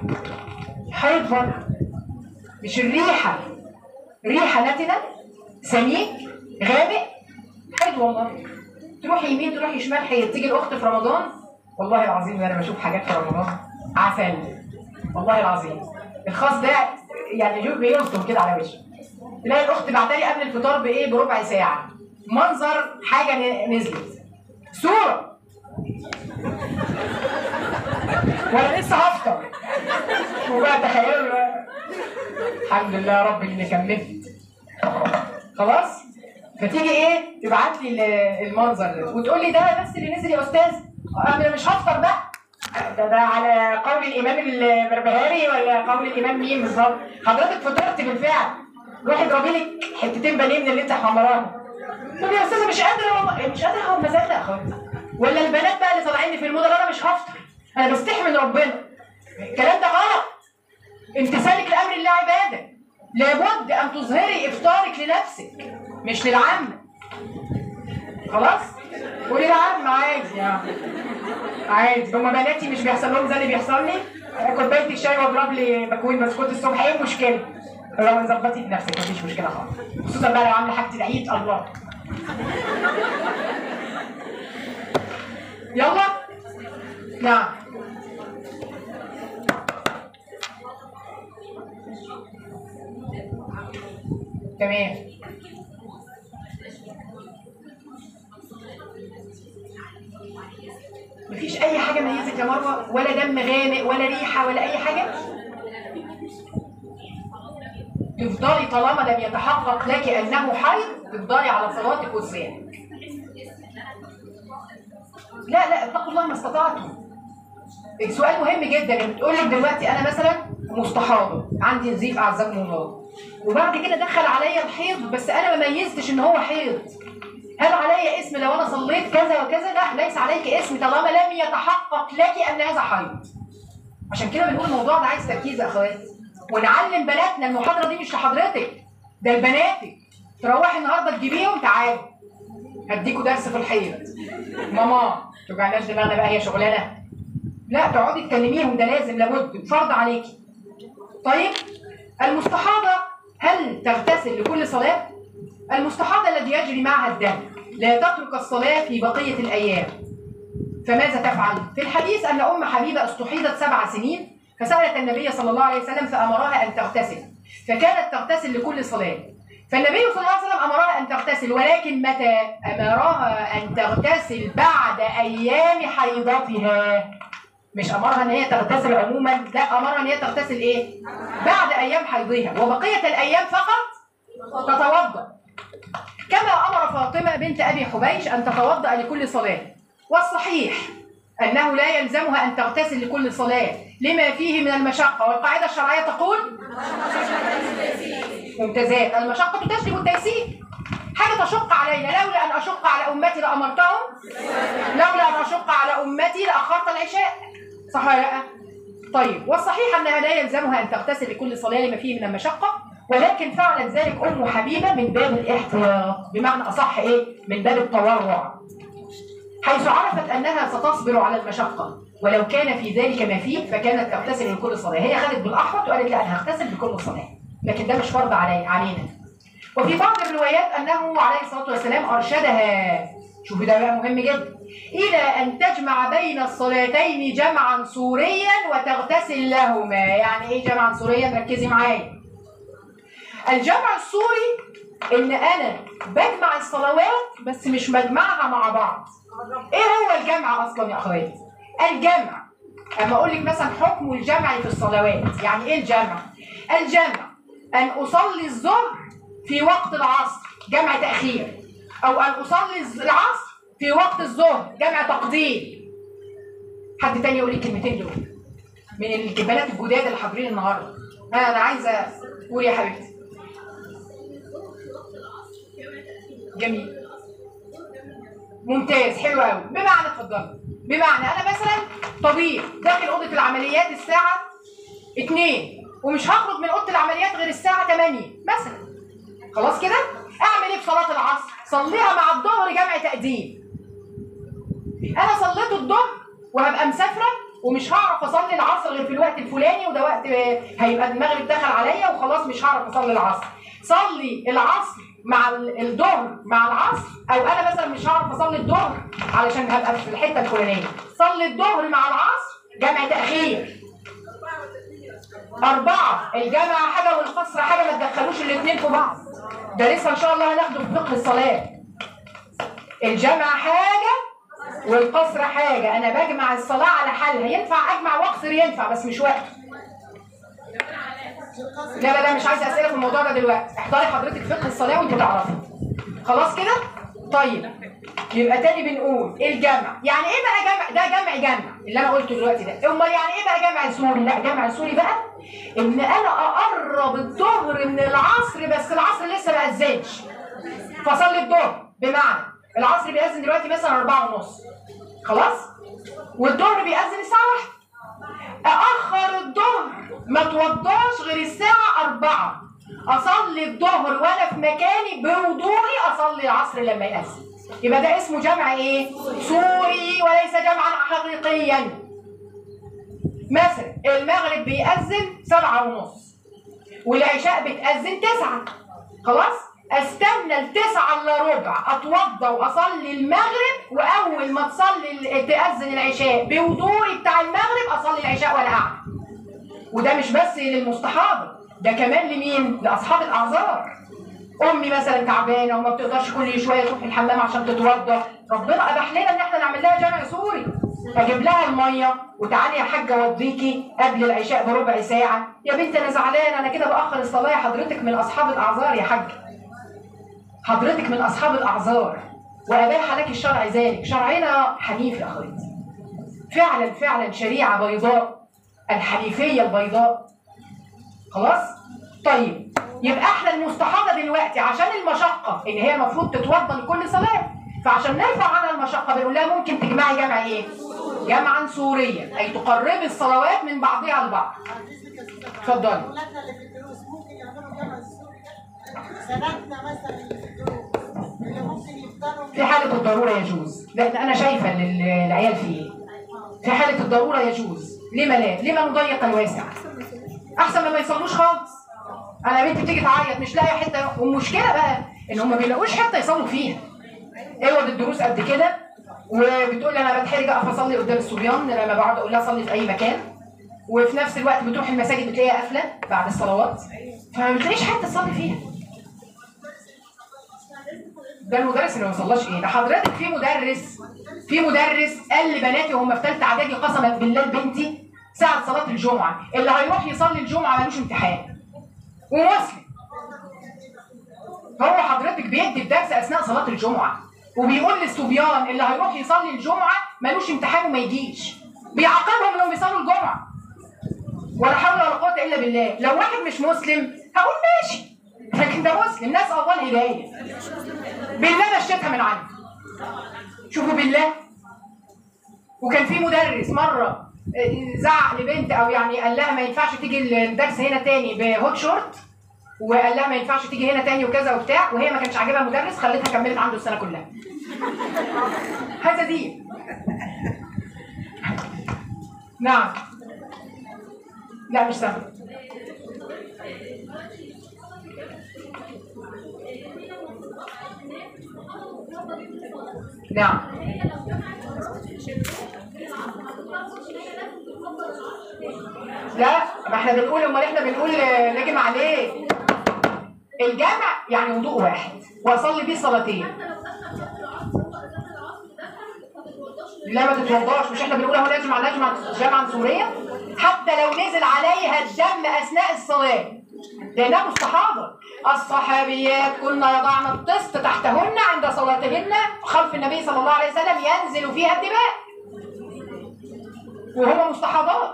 حيض برضه مش الريحة ريحة نتنة سميك غامق حيض والله تروح يمين تروح شمال حيض تيجي الأخت في رمضان والله العظيم أنا بشوف حاجات في رمضان عسل والله العظيم الخاص ده يعني شوف بيرسم كده على وشه تلاقي الأخت بعتلي قبل الفطار بإيه بربع ساعة منظر حاجة ن- نزلت صورة وانا لسه هفطر وبقى تخيلوا بقى. الحمد لله يا رب اني كملت خلاص فتيجي ايه تبعت لي ال- المنظر ده وتقول لي ده بس اللي نزل يا استاذ انا مش هفطر بقى ده ده على قول الامام البربهاري ولا قول الامام مين بالظبط حضرتك فطرت بالفعل روحي اضربي لك حتتين بانيه من اللي انت حمراهم طب يا استاذه مش قادره والله مش قادره اخد مزاج يا اخواتي ولا البنات بقى اللي طالعين لي في الموضه انا مش هفطر انا بستحي من ربنا الكلام ده غلط امتثالك لامر الله عباده لابد ان تظهري افطارك لنفسك مش للعامه خلاص وللعامه عادي يعني عادي هما بناتي مش بيحصل لهم زي اللي بيحصل لي كوبايه الشاي واضرب لي بكوين بسكوت الصبح ايه المشكله؟ لو ظبطي بنفسك مفيش مشكله خالص خصوصا بقى لو عامله حاجه العيد الله يلا نعم تمام مفيش اي حاجه ميزك يا مروه ولا دم غامق ولا ريحه ولا اي حاجه تفضلي طالما لم يتحقق لك انه حيض تفضلي على صلاتك وصيامك لا لا اتقوا الله ما استطعتم السؤال مهم جدا بتقول لك دلوقتي انا مثلا مستحاضه عندي نزيف اعزكم الله وبعد كده دخل عليا الحيض بس انا ما ميزتش ان هو حيض هل علي اسم لو انا صليت كذا وكذا لا ليس عليك اسم طالما لم يتحقق لك ان هذا حيض عشان كده بنقول الموضوع ده عايز تركيز يا اخواتي ونعلم بناتنا المحاضره دي مش لحضرتك ده لبناتك تروحي النهارده تجيبيهم تعالوا هديكوا درس في الحيض ماما توجعناش دماغنا بقى هي شغلانه لا تقعدي تكلميهم ده لازم لابد فرض عليكي طيب المستحاضة هل تغتسل لكل صلاة؟ المستحاضة الذي يجري معها الدم لا تترك الصلاة في بقية الأيام فماذا تفعل؟ في الحديث أن أم حبيبة استحيضت سبع سنين فسألت النبي صلى الله عليه وسلم فأمرها أن تغتسل فكانت تغتسل لكل صلاة فالنبي صلى الله عليه وسلم أمرها أن تغتسل ولكن متى أمرها أن تغتسل بعد أيام حيضتها مش امرها ان هي تغتسل عموما لا امرها ان هي تغتسل ايه بعد ايام حيضها وبقيه الايام فقط تتوضا كما امر فاطمه بنت ابي حبيش ان تتوضا لكل صلاه والصحيح انه لا يلزمها ان تغتسل لكل صلاه لما فيه من المشقه والقاعده الشرعيه تقول ممتازات المشقه تجلب التيسير حاجه تشق علينا لولا ان اشق على امتي لامرتهم لولا ان اشق على امتي لاخرت العشاء صح ولا لا طيب والصحيح انها لا يلزمها ان تغتسل لكل صلاه لما فيه من المشقه ولكن فعلت ذلك ام حبيبه من باب الاحتياط بمعنى اصح ايه من باب التورع حيث عرفت انها ستصبر على المشقه ولو كان في ذلك ما فيه فكانت تغتسل لكل صلاه هي خدت بالاحوط وقالت لا انا هغتسل لكل صلاه لكن ده مش فرض علي علينا وفي بعض الروايات انه عليه الصلاه والسلام ارشدها شوفوا ده بقى مهم جدا الى ان تجمع بين الصلاتين جمعا صوريا وتغتسل لهما يعني ايه جمعا صوريا ركزي معايا الجمع الصوري ان انا بجمع الصلوات بس مش بجمعها مع بعض ايه هو الجمع اصلا يا اخواتي الجمع اما اقول لك مثلا حكم الجمع في الصلوات يعني ايه الجمع الجمع ان اصلي الظهر في وقت العصر جمع تاخير او ان اصلي العصر في وقت الظهر جمع تقديم حد تاني يقول لي الكلمتين دول من الجبالات الجداد اللي حاضرين النهارده انا انا عايزه قولي يا حبيبتي جميل ممتاز حلو قوي بمعنى اتفضلي بمعنى انا مثلا طبيب داخل اوضه العمليات الساعه 2 ومش هخرج من اوضه العمليات غير الساعه 8 مثلا خلاص كده اعمل ايه في صلاه العصر صليها مع الظهر جمع تقديم انا صليت الظهر وهبقى مسافره ومش هعرف اصلي العصر غير في الوقت الفلاني وده وقت آه، هيبقى المغرب دخل عليا وخلاص مش هعرف اصلي العصر صلي العصر مع ال- الظهر مع العصر او انا مثلا مش هعرف اصلي الظهر علشان هبقى في الحته الفلانيه صلي الظهر مع العصر جمع تاخير أربعة الجمع حاجة والقصر حاجة ما تدخلوش الاتنين في بعض ده لسه إن شاء الله هناخده في فقه الصلاة الجمع حاجة والقصر حاجة أنا بجمع الصلاة على حالها ينفع أجمع وأقصر ينفع بس مش وقت لا لا لا مش عايزة أسئلة في الموضوع ده دلوقتي احضري حضرتك فقه الصلاة وأنت تعرفي خلاص كده؟ طيب يبقى تاني بنقول الجمع يعني ايه بقى جمع ده جمع جمع اللي انا قلته دلوقتي ده امال يعني ايه بقى جمع سوري لا جمع سوري بقى ان انا اقرب الظهر من العصر بس العصر لسه ما اذنش فصلي الظهر بمعنى العصر بيأذن دلوقتي مثلا أربعة ونص خلاص والظهر بيأذن الساعة واحدة أأخر الظهر ما توضاش غير الساعة أربعة أصلي الظهر وأنا في مكاني بوضوئي أصلي العصر لما يأذن يبقى ده اسمه جمع إيه؟ سوري وليس جمعا حقيقيا مثلا المغرب بيأذن سبعة ونص والعشاء بتأذن تسعة خلاص استنى التسعة الا ربع اتوضى واصلي المغرب واول ما تصلي ال- تأذن العشاء بوضوئي بتاع المغرب اصلي العشاء وانا قاعد وده مش بس للمستحاضة ده كمان لمين؟ لاصحاب الاعذار امي مثلا تعبانه وما بتقدرش كل شويه تروح الحمام عشان تتوضى ربنا اباح لنا ان احنا نعمل لها جمع سوري اجيب لها الميه وتعالي يا حاجه وضيكي قبل العشاء بربع ساعه يا بنت انا زعلانه انا كده باخر الصلاه يا حضرتك من اصحاب الاعذار يا حاجه حضرتك من اصحاب الاعذار واباح لك الشرع ذلك شرعنا حنيف يا اخواتي فعلا فعلا شريعه بيضاء الحنيفيه البيضاء خلاص طيب يبقى احنا المستحاضه دلوقتي عشان المشقه ان هي المفروض تتوضا لكل صلاه فعشان نرفع عنها المشقه بنقول لها ممكن تجمعي جمع ايه جمعا سوريا اي تقربي الصلوات من بعضها البعض اتفضلي. اولادنا اللي في الدروس ممكن يعملوا جمع السوري ده سنتنا مثلا اللي في الدروس اللي ممكن يفطروا في حاله الضروره يجوز لان انا شايفه ان ال- العيال في ايه في حاله الضروره يجوز لما لا لما نضيق الواسع احسن ما ما يصلوش خالص انا يا بنتي بتيجي تعيط مش لاقيه حته والمشكله بقى ان هم ما بيلاقوش حته يصلوا فيها اوض الدروس قد كده وبتقول لي انا بتحرج اقف اصلي قدام الصبيان لما بقعد اقول لها صلي في اي مكان وفي نفس الوقت بتروح المساجد بتلاقيها قافله بعد الصلوات فما بتلاقيش حته تصلي فيها ده المدرس اللي ما وصلهاش ايه ده حضرتك في مدرس في مدرس قال لبناتي وهم في ثالثه اعدادي قسما بالله بنتي ساعه صلاه الجمعه اللي هيروح يصلي الجمعه ملوش امتحان ومسلم هو حضرتك بيدي الدرس اثناء صلاه الجمعه وبيقول للصبيان اللي هيروح يصلي الجمعه ملوش امتحان وما يجيش بيعاقبهم لو بيصلوا الجمعه ولا حول ولا قوه الا بالله لو واحد مش مسلم هقول ماشي لكن ده مسلم ناس الله الهدايه بالله مشيتها من عندي شوفوا بالله وكان في مدرس مره آه، زعق لبنت او يعني قال لها ما ينفعش تيجي الدرس هنا تاني بهوت شورت وقال لها ما ينفعش تيجي هنا تاني وكذا وبتاع وهي ما كانش عاجبها المدرس خلتها كملت عنده السنه كلها هذا دين نعم لا مش سهل نعم لا ما احنا بنقول امال احنا بنقول آه، نجمع عليه الجمع يعني وضوء واحد واصلي بيه صلاتين لا ما تتوضاش مش احنا بنقول اهو لازم على نجمع جمعا سوريا حتى لو نزل عليها الدم اثناء الصلاه لانها مستحاضه الصحابيات كن يضعن الطست تحتهن عند صلاتهن خلف النبي صلى الله عليه وسلم ينزل فيها الدماء وهما مستحاضات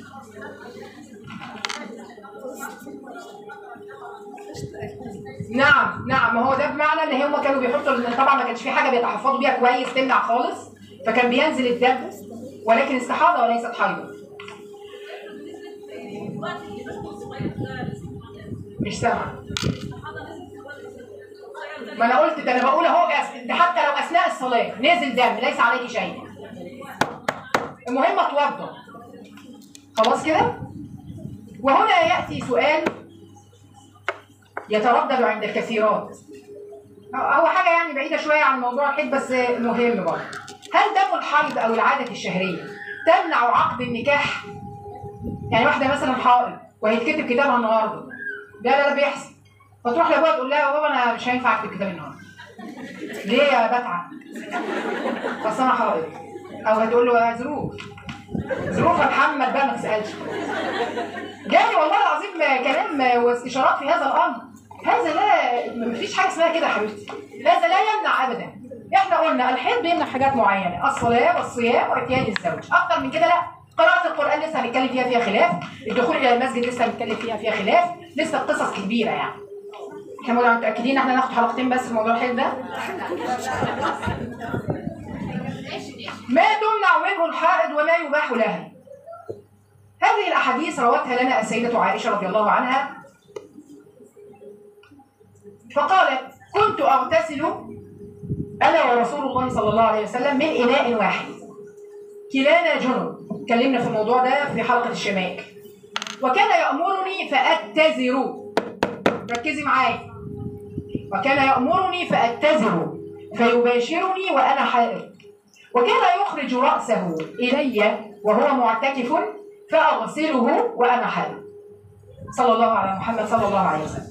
نعم نعم ما هو ده بمعنى ان هم كانوا بيحطوا طبعا ما كانش في حاجه بيتحفظوا بيها كويس تمنع خالص فكان بينزل الدم ولكن استحاضه وليست حيض مش سامع ما انا قلت ده انا بقول اهو أس- ده حتى لو اثناء الصلاه نازل دم ليس عليه شيء المهم اتوضى خلاص كده وهنا ياتي سؤال يتردد عند الكثيرات هو حاجه يعني بعيده شويه عن موضوع الحيض بس مهم برضه هل دم الحيض او العاده الشهريه تمنع عقد النكاح يعني واحده مثلا حائض وهيتكتب كتابها النهارده ده لا ده بيحصل فتروح لابوها تقول لها يا بابا انا مش هينفع اكتب كتاب النهارده ليه يا بتعب بس انا حائض او هتقول له يا ظروف ظروف يا محمد بقى ما تسالش جاني والله العظيم كلام واستشارات في هذا الامر هذا لا مفيش حاجه اسمها كده يا حبيبتي هذا لا يمنع ابدا احنا قلنا الحيض بيمنع حاجات معينه الصلاه والصيام واتيان الزوج اكتر من كده لا قراءة القرآن لسه هنتكلم فيها فيها خلاف، الدخول إلى المسجد لسه هنتكلم فيها فيها خلاف، لسه قصص كبيرة يعني. احنا متأكدين ان احنا ناخد حلقتين بس في موضوع الحيض ده؟ ما تمنع منه الحائض وما يباح لها. هذه الأحاديث روتها لنا السيدة عائشة رضي الله عنها فقالت كنت أغتسل أنا ورسول الله صلى الله عليه وسلم من إناء واحد كلانا جنب اتكلمنا في الموضوع ده في حلقة الشماك وكان يأمرني فأتزر ركزي معايا وكان يأمرني فأتزر فيباشرني وأنا حائض وكان يخرج رأسه إلي وهو معتكف فأغسله وأنا حائض صلى الله على محمد صلى الله عليه وسلم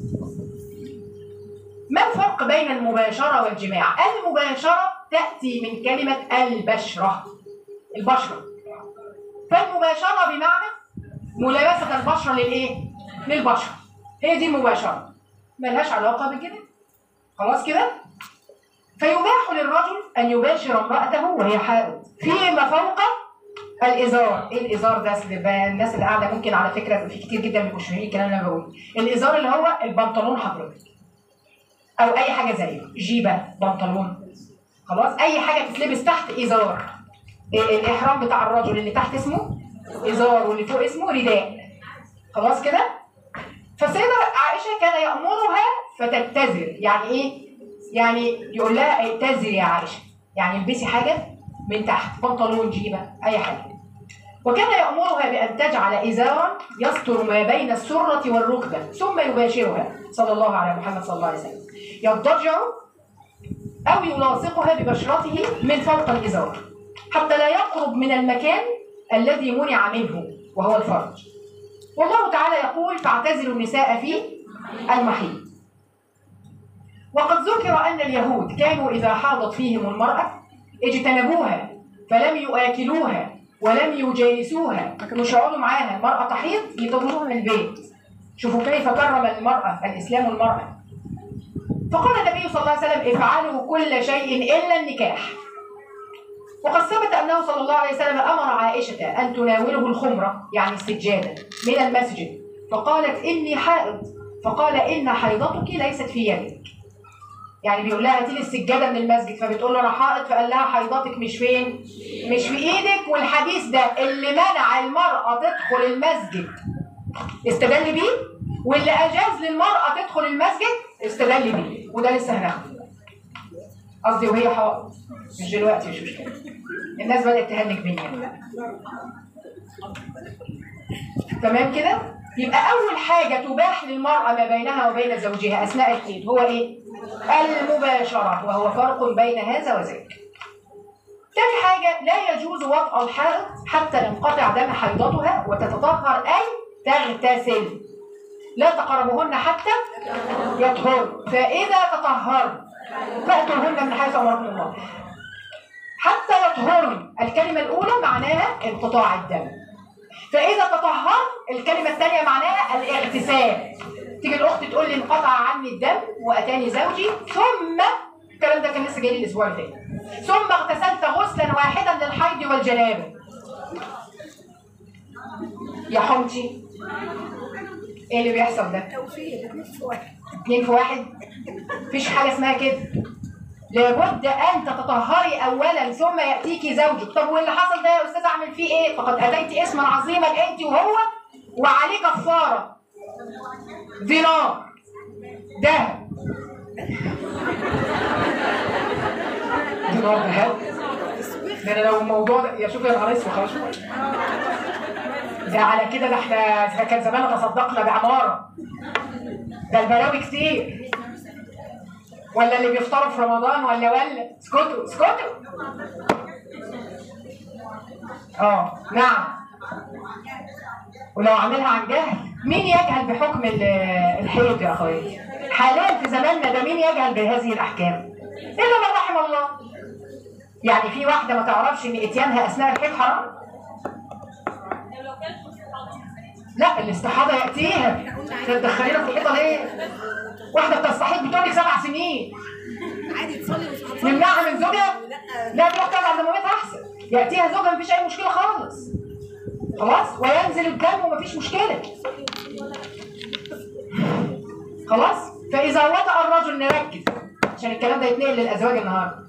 ما الفرق بين المباشرة والجماع؟ المباشرة تأتي من كلمة البشرة البشرة فالمباشرة بمعنى ملامسة البشرة للإيه؟ للبشرة هي دي المباشرة ملهاش علاقة بكده خلاص كده؟ فيباح للرجل أن يباشر امرأته وهي حائض فيما فوق الإزار إيه الإزار ده أصل بقى الناس اللي قاعدة ممكن على فكرة في كتير جدا بيبقوا فاهمين الكلام اللي أنا بقوله الإزار اللي هو البنطلون حضرتك او اي حاجه زيه جيبه بنطلون خلاص اي حاجه تتلبس تحت ازار إيه الاحرام بتاع الرجل اللي تحت اسمه ازار واللي فوق اسمه رداء خلاص كده فالسيده عائشه كان يامرها فتتزر يعني ايه يعني يقول لها اتزري يا عائشه يعني البسي حاجه من تحت بنطلون جيبه اي حاجه وكان يأمرها بأن تجعل إزارا يستر ما بين السرة والركبة ثم يباشرها صلى الله على محمد صلى الله عليه وسلم يضطجع أو يلاصقها ببشرته من فوق الإزار حتى لا يقرب من المكان الذي منع منه وهو الفرج والله تعالى يقول فاعتزلوا النساء في المحيط وقد ذكر أن اليهود كانوا إذا حاضت فيهم المرأة اجتنبوها فلم يآكلوها ولم يجالسوها ما كانوش يقعدوا معاها المرأة تحيض يطردوها من البيت شوفوا كيف كرم المرأة الإسلام المرأة فقال النبي صلى الله عليه وسلم افعلوا كل شيء إلا النكاح وقد ثبت أنه صلى الله عليه وسلم أمر عائشة أن تناوله الخمرة يعني السجادة من المسجد فقالت إني حائض فقال إن حيضتك ليست في يدك يعني بيقول لها هاتي لي السجاده من المسجد فبتقول له انا حائض فقال لها حيضتك مش فين؟ مش في ايدك والحديث ده اللي منع المراه تدخل المسجد استدل بيه واللي اجاز للمراه تدخل المسجد استدل بيه وده لسه هناخده قصدي وهي حائض مش دلوقتي مش مشكله الناس بدات تهنج بيا تمام كده؟ يبقى أول حاجة تباح للمرأة ما بينها وبين زوجها أثناء الحيض هو إيه؟ المباشرة وهو فرق بين هذا وذاك. تاني حاجة لا يجوز وطأ الحائض حتى ينقطع دم حيضتها وتتطهر أي تغتسل. لا تقربهن حتى يطهر فإذا تطهرن فأتوهن من حيث أمركم الله. حتى يطهرن الكلمة الأولى معناها انقطاع الدم. فإذا تطهر الكلمة الثانية معناها الاغتسال تيجي الأخت تقول لي انقطع عني الدم وأتاني زوجي ثم الكلام ده كان لسه جاي لي الأسبوع اللي فات ثم اغتسلت غسلا واحدا للحيض والجنابة يا حمتي ايه اللي بيحصل ده؟ توفيق اتنين في واحد اتنين في واحد مفيش حاجة اسمها كده لابد ان تتطهري اولا ثم ياتيكي زوجك طب واللي حصل ده يا استاذ اعمل فيه ايه فقد اتيت اسما عظيما انت وهو وعليه كفاره دينار ذهب دينار ذهب ده انا لو الموضوع ده يا شوف يا نهار اسود خلاص ده على كده ده احنا إذا كان زمان تصدقنا بعماره ده البلاوي كتير ولا اللي بيفطروا في رمضان ولا ولا اسكتوا اسكتوا اه نعم ولو عاملها عن جهل مين يجهل بحكم ال- الحيض يا اخويا حاليا في زماننا ده مين يجهل بهذه الاحكام الا من رحم الله يعني في واحده ما تعرفش ان اتيانها اثناء الحيض حرام لو كانت مستحاضة لا الاستحاضه ياتيها تدخلينا في الحيطه ليه واحده بتستحيض بتقول لك سبع سنين عادي تصلي وتصلي نمنعها من زوجها لا لا تروح تقعد عند مامتها احسن ياتيها زوجها مفيش اي مشكله خالص خلاص وينزل الدم ومفيش مشكله خلاص فاذا وطأ الرجل نركز عشان الكلام ده يتنقل للازواج النهارده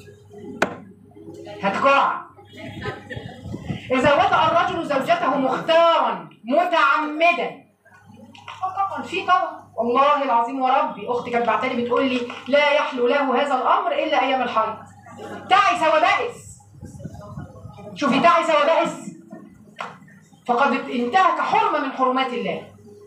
هتقع اذا وطأ الرجل زوجته مختارا متعمدا اه طبعا في طبعا والله العظيم وربي اختي كانت بعتلي بتقول لي لا يحلو له هذا الامر الا ايام الحيض تعس وبائس شوفي تعس وبائس فقد انتهك حرمه من حرمات الله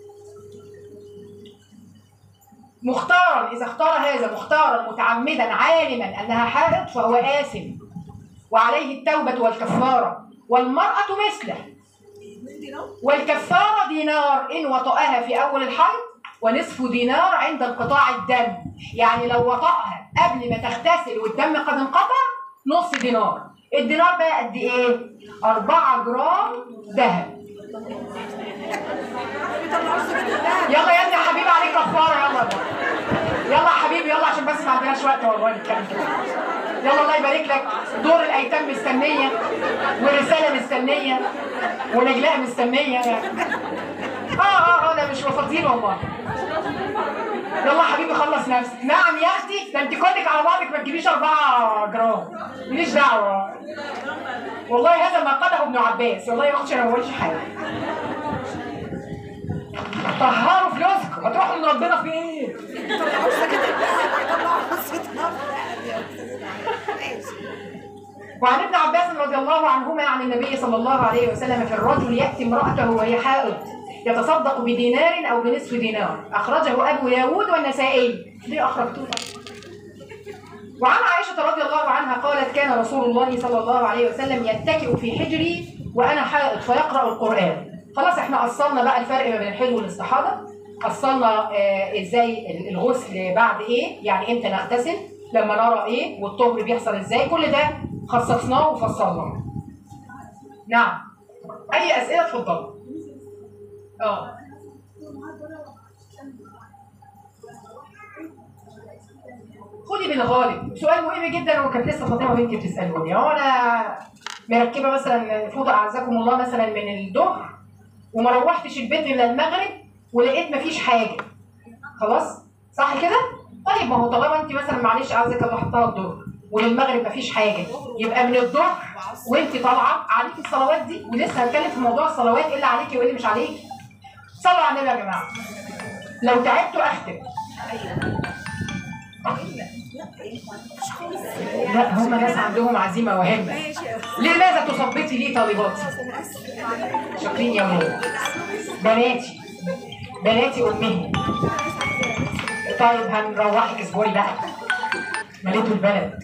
مختارا اذا اختار هذا مختارا متعمدا عالما انها حائض فهو آثم وعليه التوبه والكفاره والمراه مثله والكفارة دينار إن وطأها في أول الحيض ونصف دينار عند انقطاع الدم يعني لو وطأها قبل ما تغتسل والدم قد انقطع نص دينار الدينار بقى قد إيه؟ 4 جرام ذهب يلا يا ابني يا حبيبي عليك كفارة يلا بقى. يلا يا حبيبي يلا عشان بس ما عندناش وقت والله نتكلم كده يلا الله يبارك لك دور الايتام مستنيه ورساله مستنيه ونجلاء مستنيه يعني اه اه اه لا مش فاضيين والله يلا يا حبيبي خلص نفسك نعم يا اختي ده انت كلك على بعضك ما تجيبيش 4 جرام ماليش دعوه والله هذا ما قاله ابن عباس والله يا اختي انا ما بقولش حاجه طهروا فلوسكم هتروحوا لربنا في ايه؟ وعن ابن عباس رضي الله عنهما عن النبي صلى الله عليه وسلم في الرجل يأتي امرأته وهي حائض يتصدق بدينار أو بنصف دينار أخرجه أبو داود والنسائي ليه أخرجتوه وعن عائشة رضي الله عنها قالت كان رسول الله صلى الله عليه وسلم يتكئ في حجري وأنا حائض فيقرأ القرآن خلاص احنا أصلنا بقى الفرق ما بين الحيض والاستحاضة أصلنا آه ازاي الغسل بعد ايه يعني امتى نغتسل لما نرى ايه والطهر بيحصل ازاي كل ده خصصناه وفصلناه نعم اي اسئله اتفضلوا اه خدي بالغالب سؤال مهم جدا وكانت لسه فاطمه بنتي بتسالوني هو انا مركبه مثلا فوضى اعزكم الله مثلا من الظهر وما روحتش البيت الا المغرب ولقيت مفيش حاجه خلاص صح كده طيب ما هو طالما انت مثلا معلش عايزك الله حطها الظهر وللمغرب مفيش حاجه يبقى من الظهر وانت طالعه عليكي الصلوات دي ولسه هنتكلم في موضوع الصلوات ايه اللي عليكي وايه اللي مش عليكي صلوا على النبي يا جماعه لو تعبتوا اختم لا هم ناس عندهم عزيمه وهمه لماذا تثبطي لي طالباتي شاكرين يا ماما بناتي بناتي امهم طيب هنروحك اصبري بقى مليتوا البلد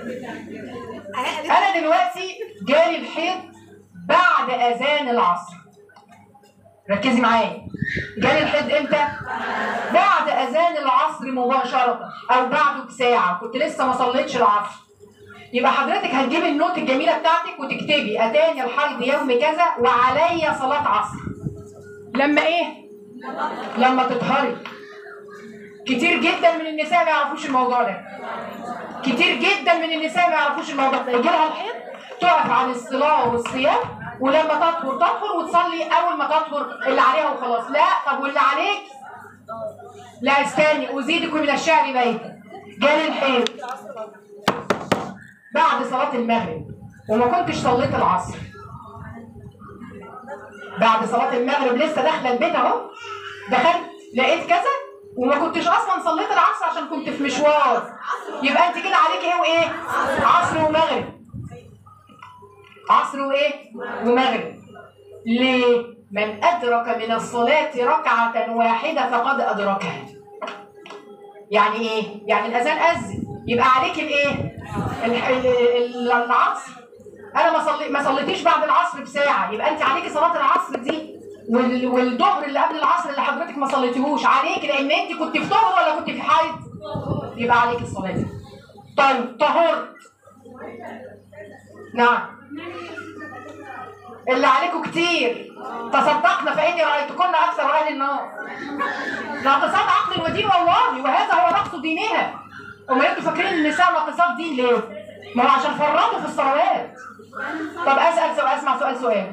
انا دلوقتي جالي الحيض بعد اذان العصر ركزي معايا جالي الحيض امتى بعد اذان العصر مباشره او بعده بساعه كنت لسه ما صليتش العصر يبقى حضرتك هتجيبي النوت الجميله بتاعتك وتكتبي اتاني الحيض يوم كذا وعلي صلاه عصر لما ايه لما تطهري كتير جدا من النساء ما يعرفوش الموضوع ده كتير جدا من النساء ما يعرفوش الموضوع ده يجي لها الحيض تقف عن الصلاه والصيام ولما تطهر تطهر وتصلي اول ما تطهر اللي عليها وخلاص لا طب واللي عليك لا استني ازيدك من الشعر بيتا جالي الحيض بعد صلاه المغرب وما كنتش صليت العصر بعد صلاه المغرب لسه داخله البيت اهو دخلت لقيت كذا وما كنتش اصلا صليت العصر عشان كنت في مشوار يبقى انت كده عليك ايه وايه عصر ومغرب عصر وايه ومغرب ليه من أدرك من الصلاة ركعة واحدة فقد أدركها يعني إيه؟ يعني الأذان أذن يبقى عليك الإيه؟ الح- ال- ال- العصر أنا ما صلي ما صليتيش بعد العصر بساعة يبقى أنت عليكي صلاة العصر دي وال- والظهر اللي قبل العصر اللي حضرتك ما صليتيهوش عليك لأن أنت كنت في ظهر ولا كنت في حيض؟ يبقى عليك الصلاة دي طيب طهرت نعم اللي عليكم كتير تصدقنا فاني رايتكن اكثر اهل النار ناقصات عقل ودين والله وهذا هو نقص دينها وما انتوا فاكرين النساء ناقصات دين ليه؟ ما هو عشان فرطوا في الصلوات طب اسال سؤال اسمع سؤال سؤال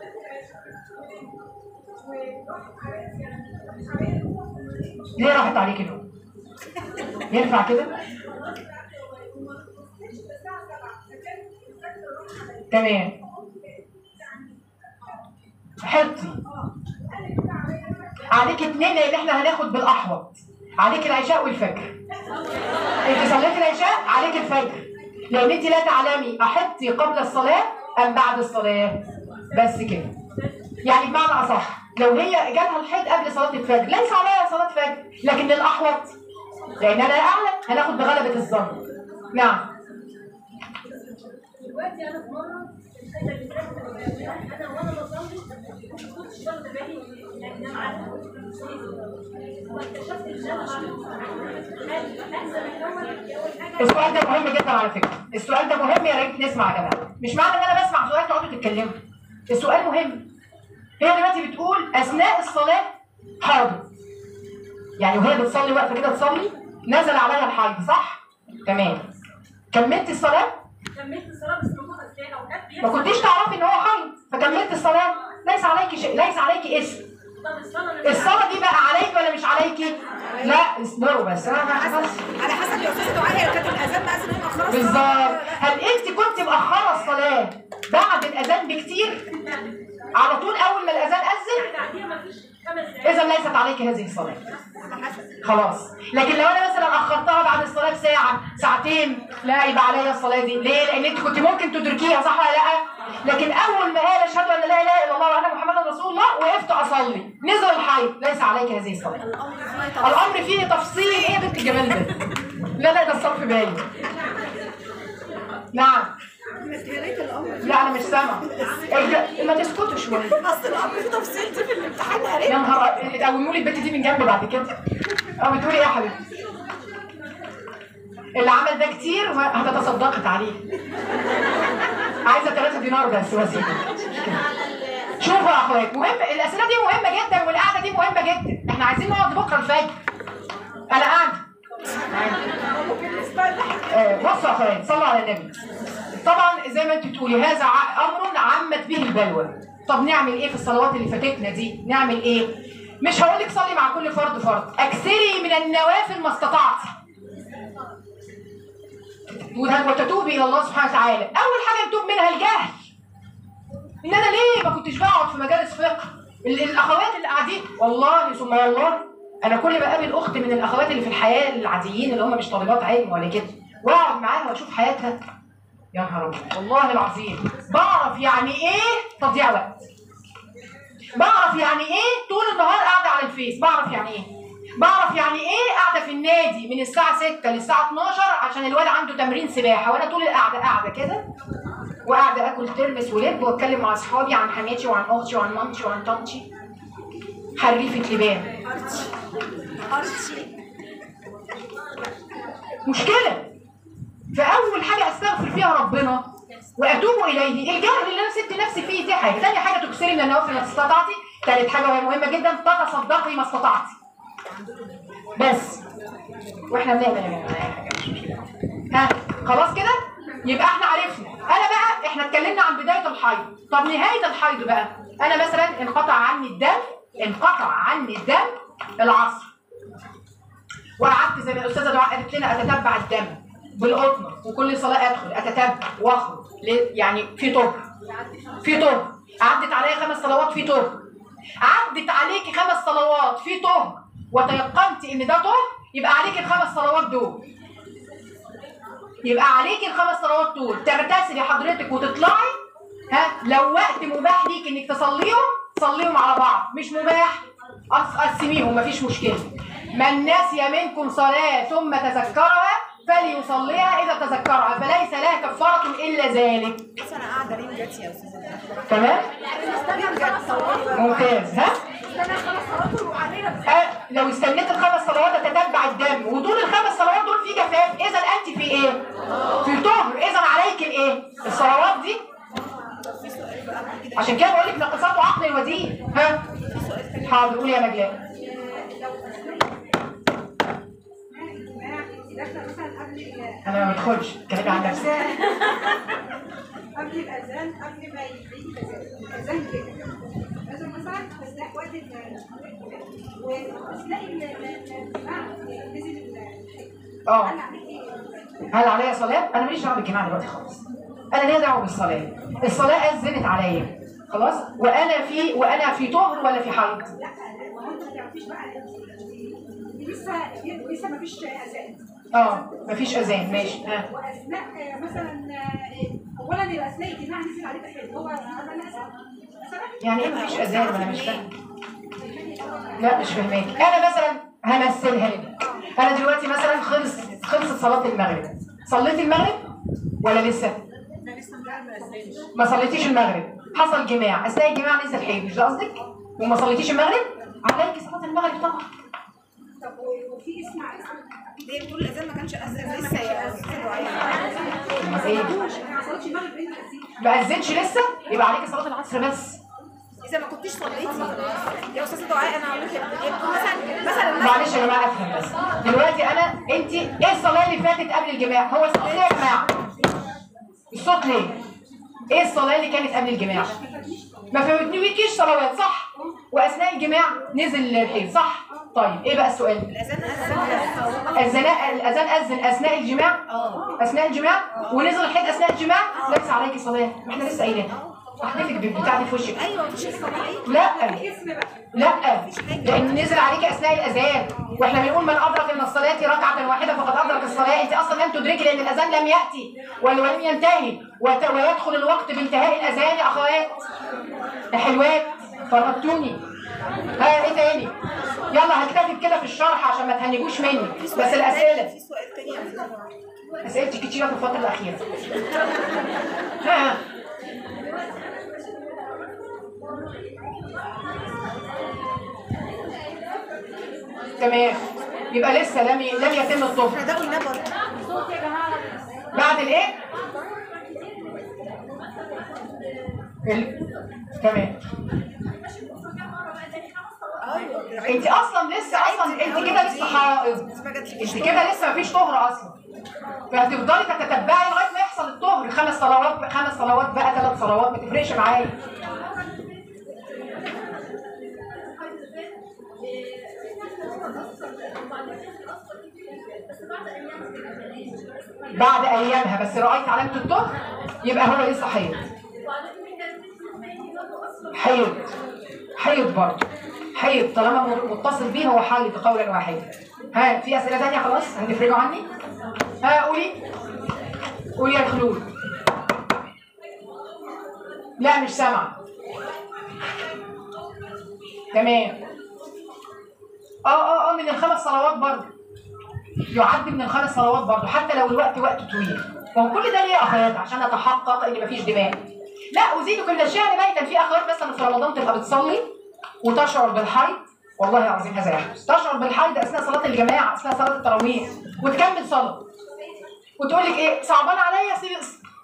ليه راحت عليك النوم؟ ينفع كده؟ تمام حطي عليك اتنين لان احنا هناخد بالاحوط عليك العشاء والفجر انت صليت العشاء عليك الفجر لان انت لا تعلمي احطي قبل الصلاه ام بعد الصلاه بس كده يعني بمعنى اصح لو هي جاتها الحيض قبل صلاه الفجر ليس عليها صلاه فجر لكن الاحوط لان انا اعلم هناخد بغلبه الظن نعم دلوقتي انا في مره الحاجه اللي فاتت انا وانا بصلي ما كنتش واخده بالي ان انا عارفه واكتشفت ان انا بعمل احسن الاول اول حاجه السؤال ده مهم جدا على فكره السؤال ده مهم يا ريت نسمع يا جماعه مش معنى ان انا بسمع سؤال تقعدوا تتكلموا السؤال مهم هي دلوقتي بتقول اثناء الصلاه حاضر يعني وهي بتصلي واقفه كده تصلي نزل عليها الحيض صح تمام كملت الصلاه كملت الصلاه بس ما كنت فيها اوقات ما بيحصل كنتيش تعرفي ان هو حيض فكملت الصلاه ليس عليك شيء ليس عليك اسم طب الصلاه اللي الصلاه دي بقى عليك ولا مش عليكي لا اصبروا بس انا بس على حسب يا استاذه دعاء هي كانت الاذان مأذن هي مأخرة الصلاة. بالظبط هل انت كنت مأخرة الصلاة بعد الأذان بكتير؟ على طول أول ما الأذان أذن؟ بعديها ما فيش خمس دقايق إذا ليست عليك هذه الصلاة خلاص لكن لو أنا مثلا أخرتها بعد الصلاة بساعة ساعتين لا يبقى عليا الصلاة دي ليه؟ لأن أنت كنت ممكن تدركيها صح ولا لا؟ لكن أول ما قال أشهد أن لا إله إلا الله وأن محمدا رسول الله وقفت أصلي نزل الحيض ليس عليك هذه الصلاة الأمر فيه تفصيل إيه يا بنت الجمال ده؟ لا لا ده الصرف باين نعم يا ريت الامر لا انا مش سامع الج- ما تسكتوا شويه اصل الامر فيه تفصيل دي في الامتحان يا ريت يا نهار قوموا لي البت دي من جنب بعد كده اه بتقولي ايه يا حبيبتي اللي عمل ده كتير ما- هتتصدقت عليه عايزه 3 دينار بس وسيله شوفوا يا اخوات مهم الاسئله دي مهمه جدا والقعده دي مهمه جدا احنا عايزين نقعد بكره الفجر انا قاعده آه، بصوا يا اخوات صلوا على النبي طبعا زي ما انت بتقولي هذا ع- امر عمت به البلوى طب نعمل ايه في الصلوات اللي فاتتنا دي نعمل ايه مش هقول لك صلي مع كل فرد فرد اكثري من النوافل ما استطعتي وت- وتتوبي الى الله سبحانه وتعالى اول حاجه نتوب منها الجهل ان انا ليه ما كنتش بقعد في مجالس فقه ال- الاخوات اللي قاعدين والله ثم والله انا كل ما اقابل اخت من الاخوات اللي في الحياه العاديين اللي هم مش طالبات علم ولا كده واقعد معاها واشوف حياتها يا نهار أبيض، والله العظيم بعرف يعني ايه تضييع وقت بعرف يعني ايه طول النهار قاعده على الفيس بعرف يعني ايه بعرف يعني ايه قاعده في النادي من الساعه 6 للساعه 12 عشان الواد عنده تمرين سباحه وانا طول القعده قاعده كده وقاعده اكل ترمس ولب واتكلم مع اصحابي عن حماتي وعن اختي وعن مامتي وعن طنطي حريفه لبان ارشي مشكله فاول حاجه استغفر فيها ربنا واتوب اليه الجهل اللي انا سبت نفسي فيه دي حاجه ثاني حاجه تكسري من النوافل ما استطعتي ثالث حاجه وهي مهمه جدا تتصدقي ما استطعتي بس واحنا بنعمل يا جماعه أي حاجة، مش مشكلة. ها خلاص كده يبقى احنا عرفنا انا بقى احنا اتكلمنا عن بدايه الحيض طب نهايه الحيض بقى انا مثلا انقطع عني الدم انقطع عني الدم العصر وقعدت زي ما الاستاذه دعاء قالت لنا اتتبع الدم بالقطنه وكل صلاه ادخل اتتبع واخرج ليه؟ يعني في طهر في طهر عدت عليا خمس صلوات في طهر عدت عليكي خمس صلوات في طهر وتيقنتي ان ده طهر يبقى عليكي الخمس صلوات دول يبقى عليكي الخمس صلوات دول تغتسلي حضرتك وتطلعي ها لو وقت مباح ليك انك تصليهم صليهم على بعض مش مباح قص- قسميهم مفيش مشكله من نسي منكم صلاه ثم تذكرها فليصليها اذا تذكرها فليس لها كفاره الا ذلك بس انا قاعده ريم جت يا استاذه تمام ريم جت ممتاز ها استنى خلاص صلاته وعلينا آه، لو استنيت الخمس صلوات تتبع الدم ودول الخمس صلوات دول في جفاف اذا انت في ايه في طهر اذا عليك الايه الصلوات دي عشان كده بقول لك نقصات عقل ودين ها حاضر قولي يا نجلاء داخله مثلا قبل ال- انا ما بدخلش كلامي عن نفسي قبل الاذان قبل ما يبتدي الاذان كده لازم مثلا تسلح وقت ال- وتلاقي ال- ال- الجماعه نزل ال- اه انا عملت ايه؟ هل عليا صلاه انا ماليش دعوه بالجماعه دلوقتي خالص انا ليا دعوه بالصلاه الصلاه اذنت عليا خلاص وانا في وانا في طهر ولا في حيض لا ما هو انت ما تعرفيش بقى دي لسه لسه ما فيش اذان اه مفيش اذان ماشي ها واثناء آه، مثلا آه، اولا اثناء الجماعه نزل عليه تحريم هو هذا الاذان مثلا يعني ايه مفيش اذان انا مش فاهم لا مش فاهماك انا مثلا همثلها لك انا دلوقتي مثلا خلص خلصت صلاه المغرب صليت المغرب ولا لسه ما صليتيش المغرب حصل جماع اثناء الجماع نزل حيض مش ده قصدك وما صليتيش المغرب عليك صلاه المغرب طبعا طب و- وفي اسمع هي بتقول الاذان ما كانش اذان لسه يا أمال ايه ما حصلتش المغرب بين الاذان ما اذنش لسه يبقى عليك صلاه العصر بس اذا ما كنتش صليتي يا استاذه دعاء انا هقول لك هي بتقول مثلا مثلا معلش يا جماعه افهم بس دلوقتي انا انت ايه الصلاه اللي فاتت قبل الجماع هو الصوت ليه يا جماعه الصوت ليه ايه الصلاه اللي كانت قبل الجماع ما فوتنيكيش صلوات صح واثناء الجماع نزل الحيض صح طيب ايه بقى السؤال الاذان اذن اذان الاذان اذن اثناء الجماع اثناء الجماع ونزل الحيض اثناء الجماع ليس عليكي صلاه ما احنا لسه قايلينها احدفك بالبتاع دي في وشك ايوه مش صليت لا اسم بقى لا لان نزل عليك اثناء الاذان واحنا بنقول من ادرك من الصلاه ركعه واحده فقد ادرك الصلاه انت اصلا لم تدركي لان الاذان لم ياتي ول- ولم ينتهي وت- ويدخل الوقت بانتهاء الاذان يا اخوات يا حلوات فرطوني ها ايه تاني يلا هكتفي بكده في الشرح عشان ما تهنجوش مني بس الاسئله في سؤال تاني يا استاذه دعاء اسئلتي كتيره في الفتره الاخيره ها تمام يبقى لسه لم ي- لم يتم الطهر ده قلنا برضه بعد الايه ال... تمام ايوه انت اصلا لسه اصلا انت كده لسه حائض ما جاتش انت كده لسه مفيش طهر اصلا فهتفضلي تتتبعي لغايه ما يحصل الطهر خمس صلوات خمس صلوات بقى ثلاث صلوات ما تفرقش معايا بعد ايامها بس رايت علامه الطهر يبقى هو لسه حيض حيض حيض برضه حيض طالما متصل بيه هو حيض قولا واحدا ها في اسئله ثانيه خلاص هتفرجوا عني ها قولي قولي يا خلود لا مش سامعه تمام اه اه اه من الخمس صلوات برضه يعد من الخمس صلوات برضه حتى لو الوقت وقت طويل وهو كل ده ليه يا اخوات عشان اتحقق ان مفيش دماء لا ازيدك من الشعر ميتا في اخوات مثلا في رمضان تبقى بتصلي وتشعر بالحيض والله العظيم هذا يحدث تشعر بالحيض اثناء صلاه الجماعه اثناء صلاه التراويح وتكمل صلاه وتقول لك ايه صعبان عليا سيب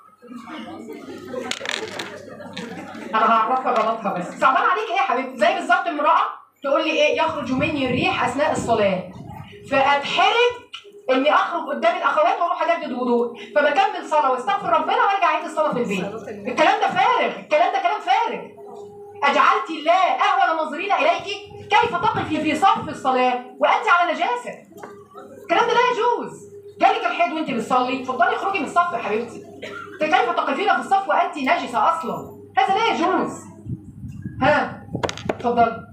انا هعرفها غلطها بس صعبان عليك ايه يا حبيبتي زي بالظبط امراه تقول لي ايه يخرج مني الريح اثناء الصلاه فاتحرج اني اخرج قدام الاخوات واروح اجدد وضوء فبكمل صلاه واستغفر ربنا وارجع اعيد الصلاه في البيت الكلام ده فارغ الكلام ده كلام فارغ اجعلت الله اهون ناظرين اليك كيف تقفي في صف الصلاه وانت على نجاسه الكلام ده لا يجوز جالك الحيض وانت بتصلي اتفضلي اخرجي من الصف يا حبيبتي انت كيف تقفين في الصف وانت نجسه اصلا هذا لا يجوز ها اتفضلي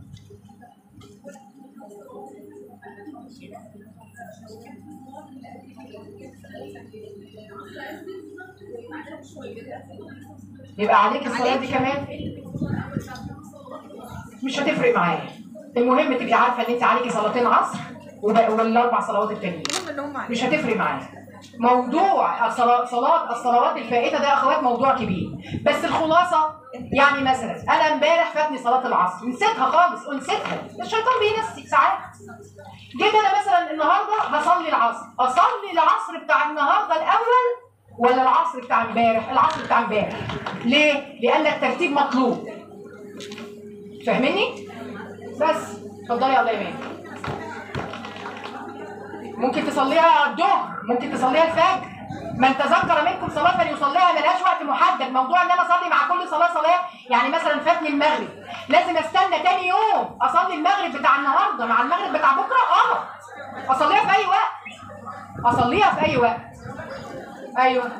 يبقى عليك الصلاه دي كمان مش هتفرق معايا المهم تبقي عارفه ان انت عليكي صلاتين عصر وبقى- والاربع صلوات التانيين المهم ان هم عليهم مش هتفرق معايا موضوع الصلا- صلاة الصلوات الفائتة ده يا اخوات موضوع كبير بس الخلاصة يعني مثلا انا امبارح فاتني صلاة العصر نسيتها خالص ونسيتها الشيطان بينسي ساعات جيت انا مثلا النهارده هصلي العصر اصلي العصر بتاع النهارده الاول ولا العصر بتاع امبارح العصر بتاع امبارح ليه لان الترتيب مطلوب فاهميني بس اتفضلي يا الله يبارك ممكن تصليها الظهر ممكن تصليها الفجر من تذكر منكم صلاة فليصليها ملهاش وقت محدد موضوع ان انا اصلي مع كل صلاة صلاة يعني مثلا فاتني المغرب لازم استنى تاني يوم اصلي المغرب بتاع النهارده مع المغرب بتاع بكره اه اصليها في اي وقت اصليها في اي وقت ايوه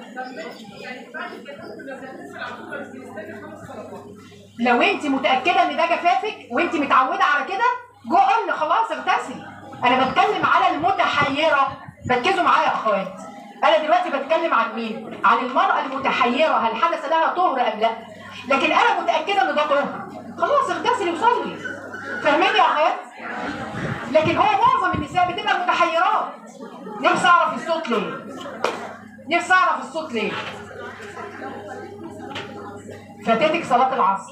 لو انت متاكده ان ده جفافك وانت متعوده على كده جو قلنا خلاص اغتسلي انا بتكلم على المتحيره ركزوا معايا يا اخوات انا دلوقتي بتكلم عن مين عن المراه المتحيره هل حدث لها طهر ام لا لكن انا متاكده ان ده طهر خلاص اغتسلي وصلي فاهمين يا اخوات لكن هو معظم النساء بتبقى متحيرات نفسي اعرف الصوت ليه نفسي اعرف الصوت ليه فاتتك صلاه العصر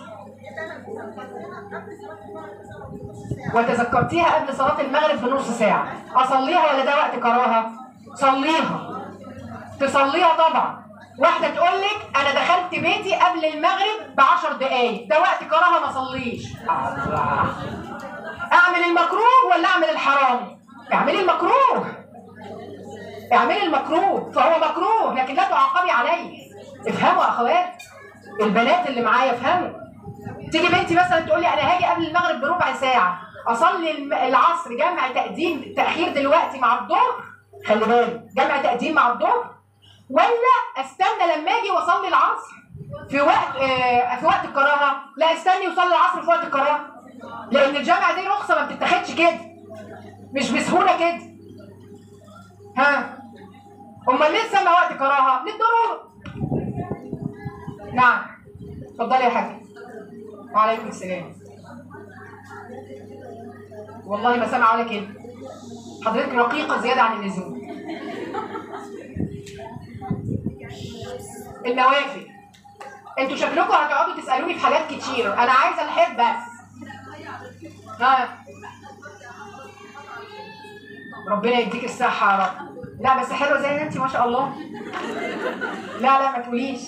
وتذكرتيها قبل صلاة المغرب بنص ساعة أصليها ولا ده وقت كراهة؟ صليها تصليها طبعا واحدة تقول لك أنا دخلت بيتي قبل المغرب بعشر دقايق ده وقت كراهة ما صليش الله. أعمل المكروه ولا أعمل الحرام؟ اعملي المكروه اعملي المكروه فهو مكروه لكن لا تعاقبي عليه افهموا يا أخوات البنات اللي معايا افهموا تيجي بنتي مثلا تقول لي انا هاجي قبل المغرب بربع ساعه اصلي الم- العصر جمع تقديم تاخير دلوقتي مع الظهر خلي بالك جمع تقديم مع الظهر ولا استنى لما اجي واصلي العصر في وقت آه في وقت الكراهه لا استني وصلي العصر في وقت الكراهه لان الجامعه دي رخصه ما بتتاخدش كده مش بسهوله كده ها امال ليه سمى وقت كراهه للضروره نعم اتفضلي يا حاج وعليكم السلام والله ما سامعه ولا كده حضرتك رقيقه زياده عن اللزوم النوافل انتوا شكلكم هتقعدوا تسالوني في حاجات كتير انا عايزه الحب بس ها ربنا يديك الصحه يا رب لا بس حلوه زي انت ما شاء الله لا لا ما تقوليش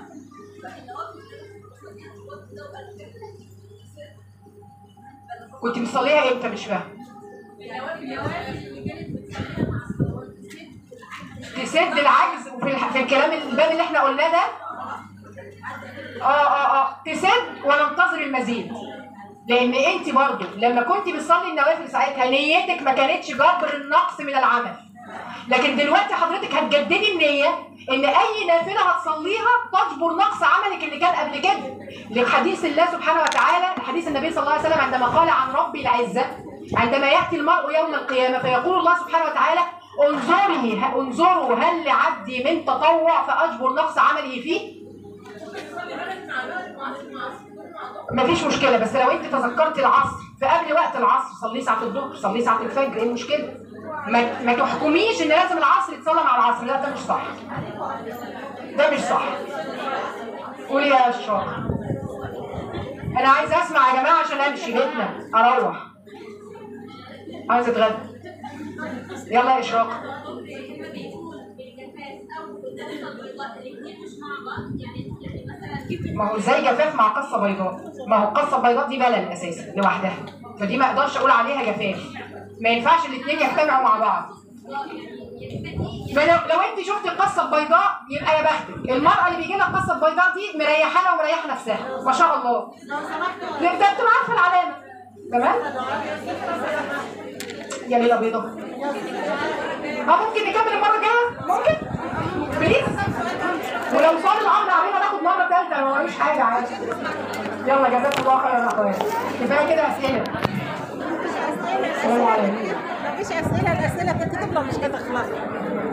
كنت مصليها امتى مش فاهمه تسد العجز وفي الح... في الكلام الباب اللي احنا قلناه ده اه اه اه تسد وننتظر المزيد لان انت برضو لما كنت بتصلي النوافل ساعتها نيتك ما كانتش جبر النقص من العمل لكن دلوقتي حضرتك هتجددي النية ان اي نافلة هتصليها تجبر نقص عملك اللي كان قبل كده لحديث الله سبحانه وتعالى حديث النبي صلى الله عليه وسلم عندما قال عن ربي العزة عندما يأتي المرء يوم القيامة فيقول الله سبحانه وتعالى انظري انظروا هل لعبدي من تطوع فأجبر نقص عمله فيه مفيش مشكلة بس لو انت تذكرت العصر فقبل وقت العصر صلي ساعة الظهر صلي ساعة الفجر ايه المشكلة؟ ما, ما تحكميش ان لازم العصر يتصلى مع العصر لا ده مش صح ده مش صح قولي يا اشراق انا عايز اسمع يا جماعة عشان امشي بيتنا اروح عايز اتغدى يلا يا اشراق ما هو ازاي جفاف مع قصه بيضاء ما هو القصه البيضاء دي بلل اساسا لوحدها فدي ما اقدرش اقول عليها جفاف ما ينفعش الاثنين يجتمعوا مع بعض فلو لو انت شفت القصه البيضاء يبقى يا بختك المراه اللي بيجي لها القصه البيضاء دي مريحانا ومريحه نفسها ما شاء الله ده بتبقى عارفه العلامه تمام يا ليله بيضاء اه ممكن نكمل المره الجايه ممكن بليز ولو صار الامر علينا ناخد مره ثالثه ما وريش حاجه عادي يلا جزاكم الله خيرا يا اخوات كفايه كده اسئله السلام عليكم مفيش اسئله الاسئله كانت تطلع مش هتخلص